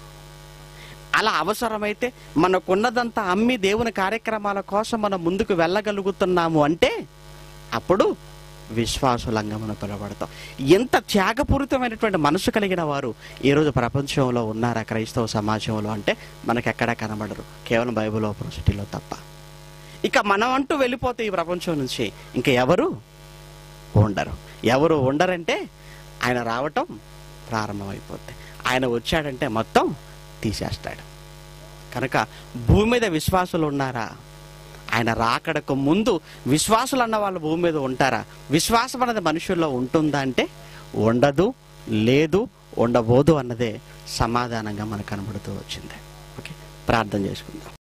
అలా అవసరమైతే మనకున్నదంతా అమ్మి దేవుని కార్యక్రమాల కోసం మనం ముందుకు వెళ్ళగలుగుతున్నాము అంటే అప్పుడు విశ్వాసులంగా మనం పిలవడతాం ఎంత త్యాగపూరితమైనటువంటి మనసు కలిగిన వారు ఈరోజు ప్రపంచంలో ఉన్నారా క్రైస్తవ సమాజంలో అంటే మనకు ఎక్కడా కనబడరు కేవలం బైబిల్ ఓపెన్ సిటీలో తప్ప ఇక మనం అంటూ వెళ్ళిపోతే ఈ ప్రపంచం నుంచి ఇంకా ఎవరు ఉండరు ఎవరు ఉండరంటే ఆయన రావటం ప్రారంభమైపోద్ది ఆయన వచ్చాడంటే మొత్తం తీసేస్తాడు కనుక భూమి మీద విశ్వాసులు ఉన్నారా ఆయన రాకడకు ముందు విశ్వాసులు అన్న వాళ్ళు భూమి మీద ఉంటారా విశ్వాసం అన్నది మనుషుల్లో ఉంటుందా అంటే ఉండదు లేదు ఉండబోదు అన్నదే సమాధానంగా మనకు కనబడుతూ వచ్చింది ఓకే ప్రార్థన చేసుకుందాం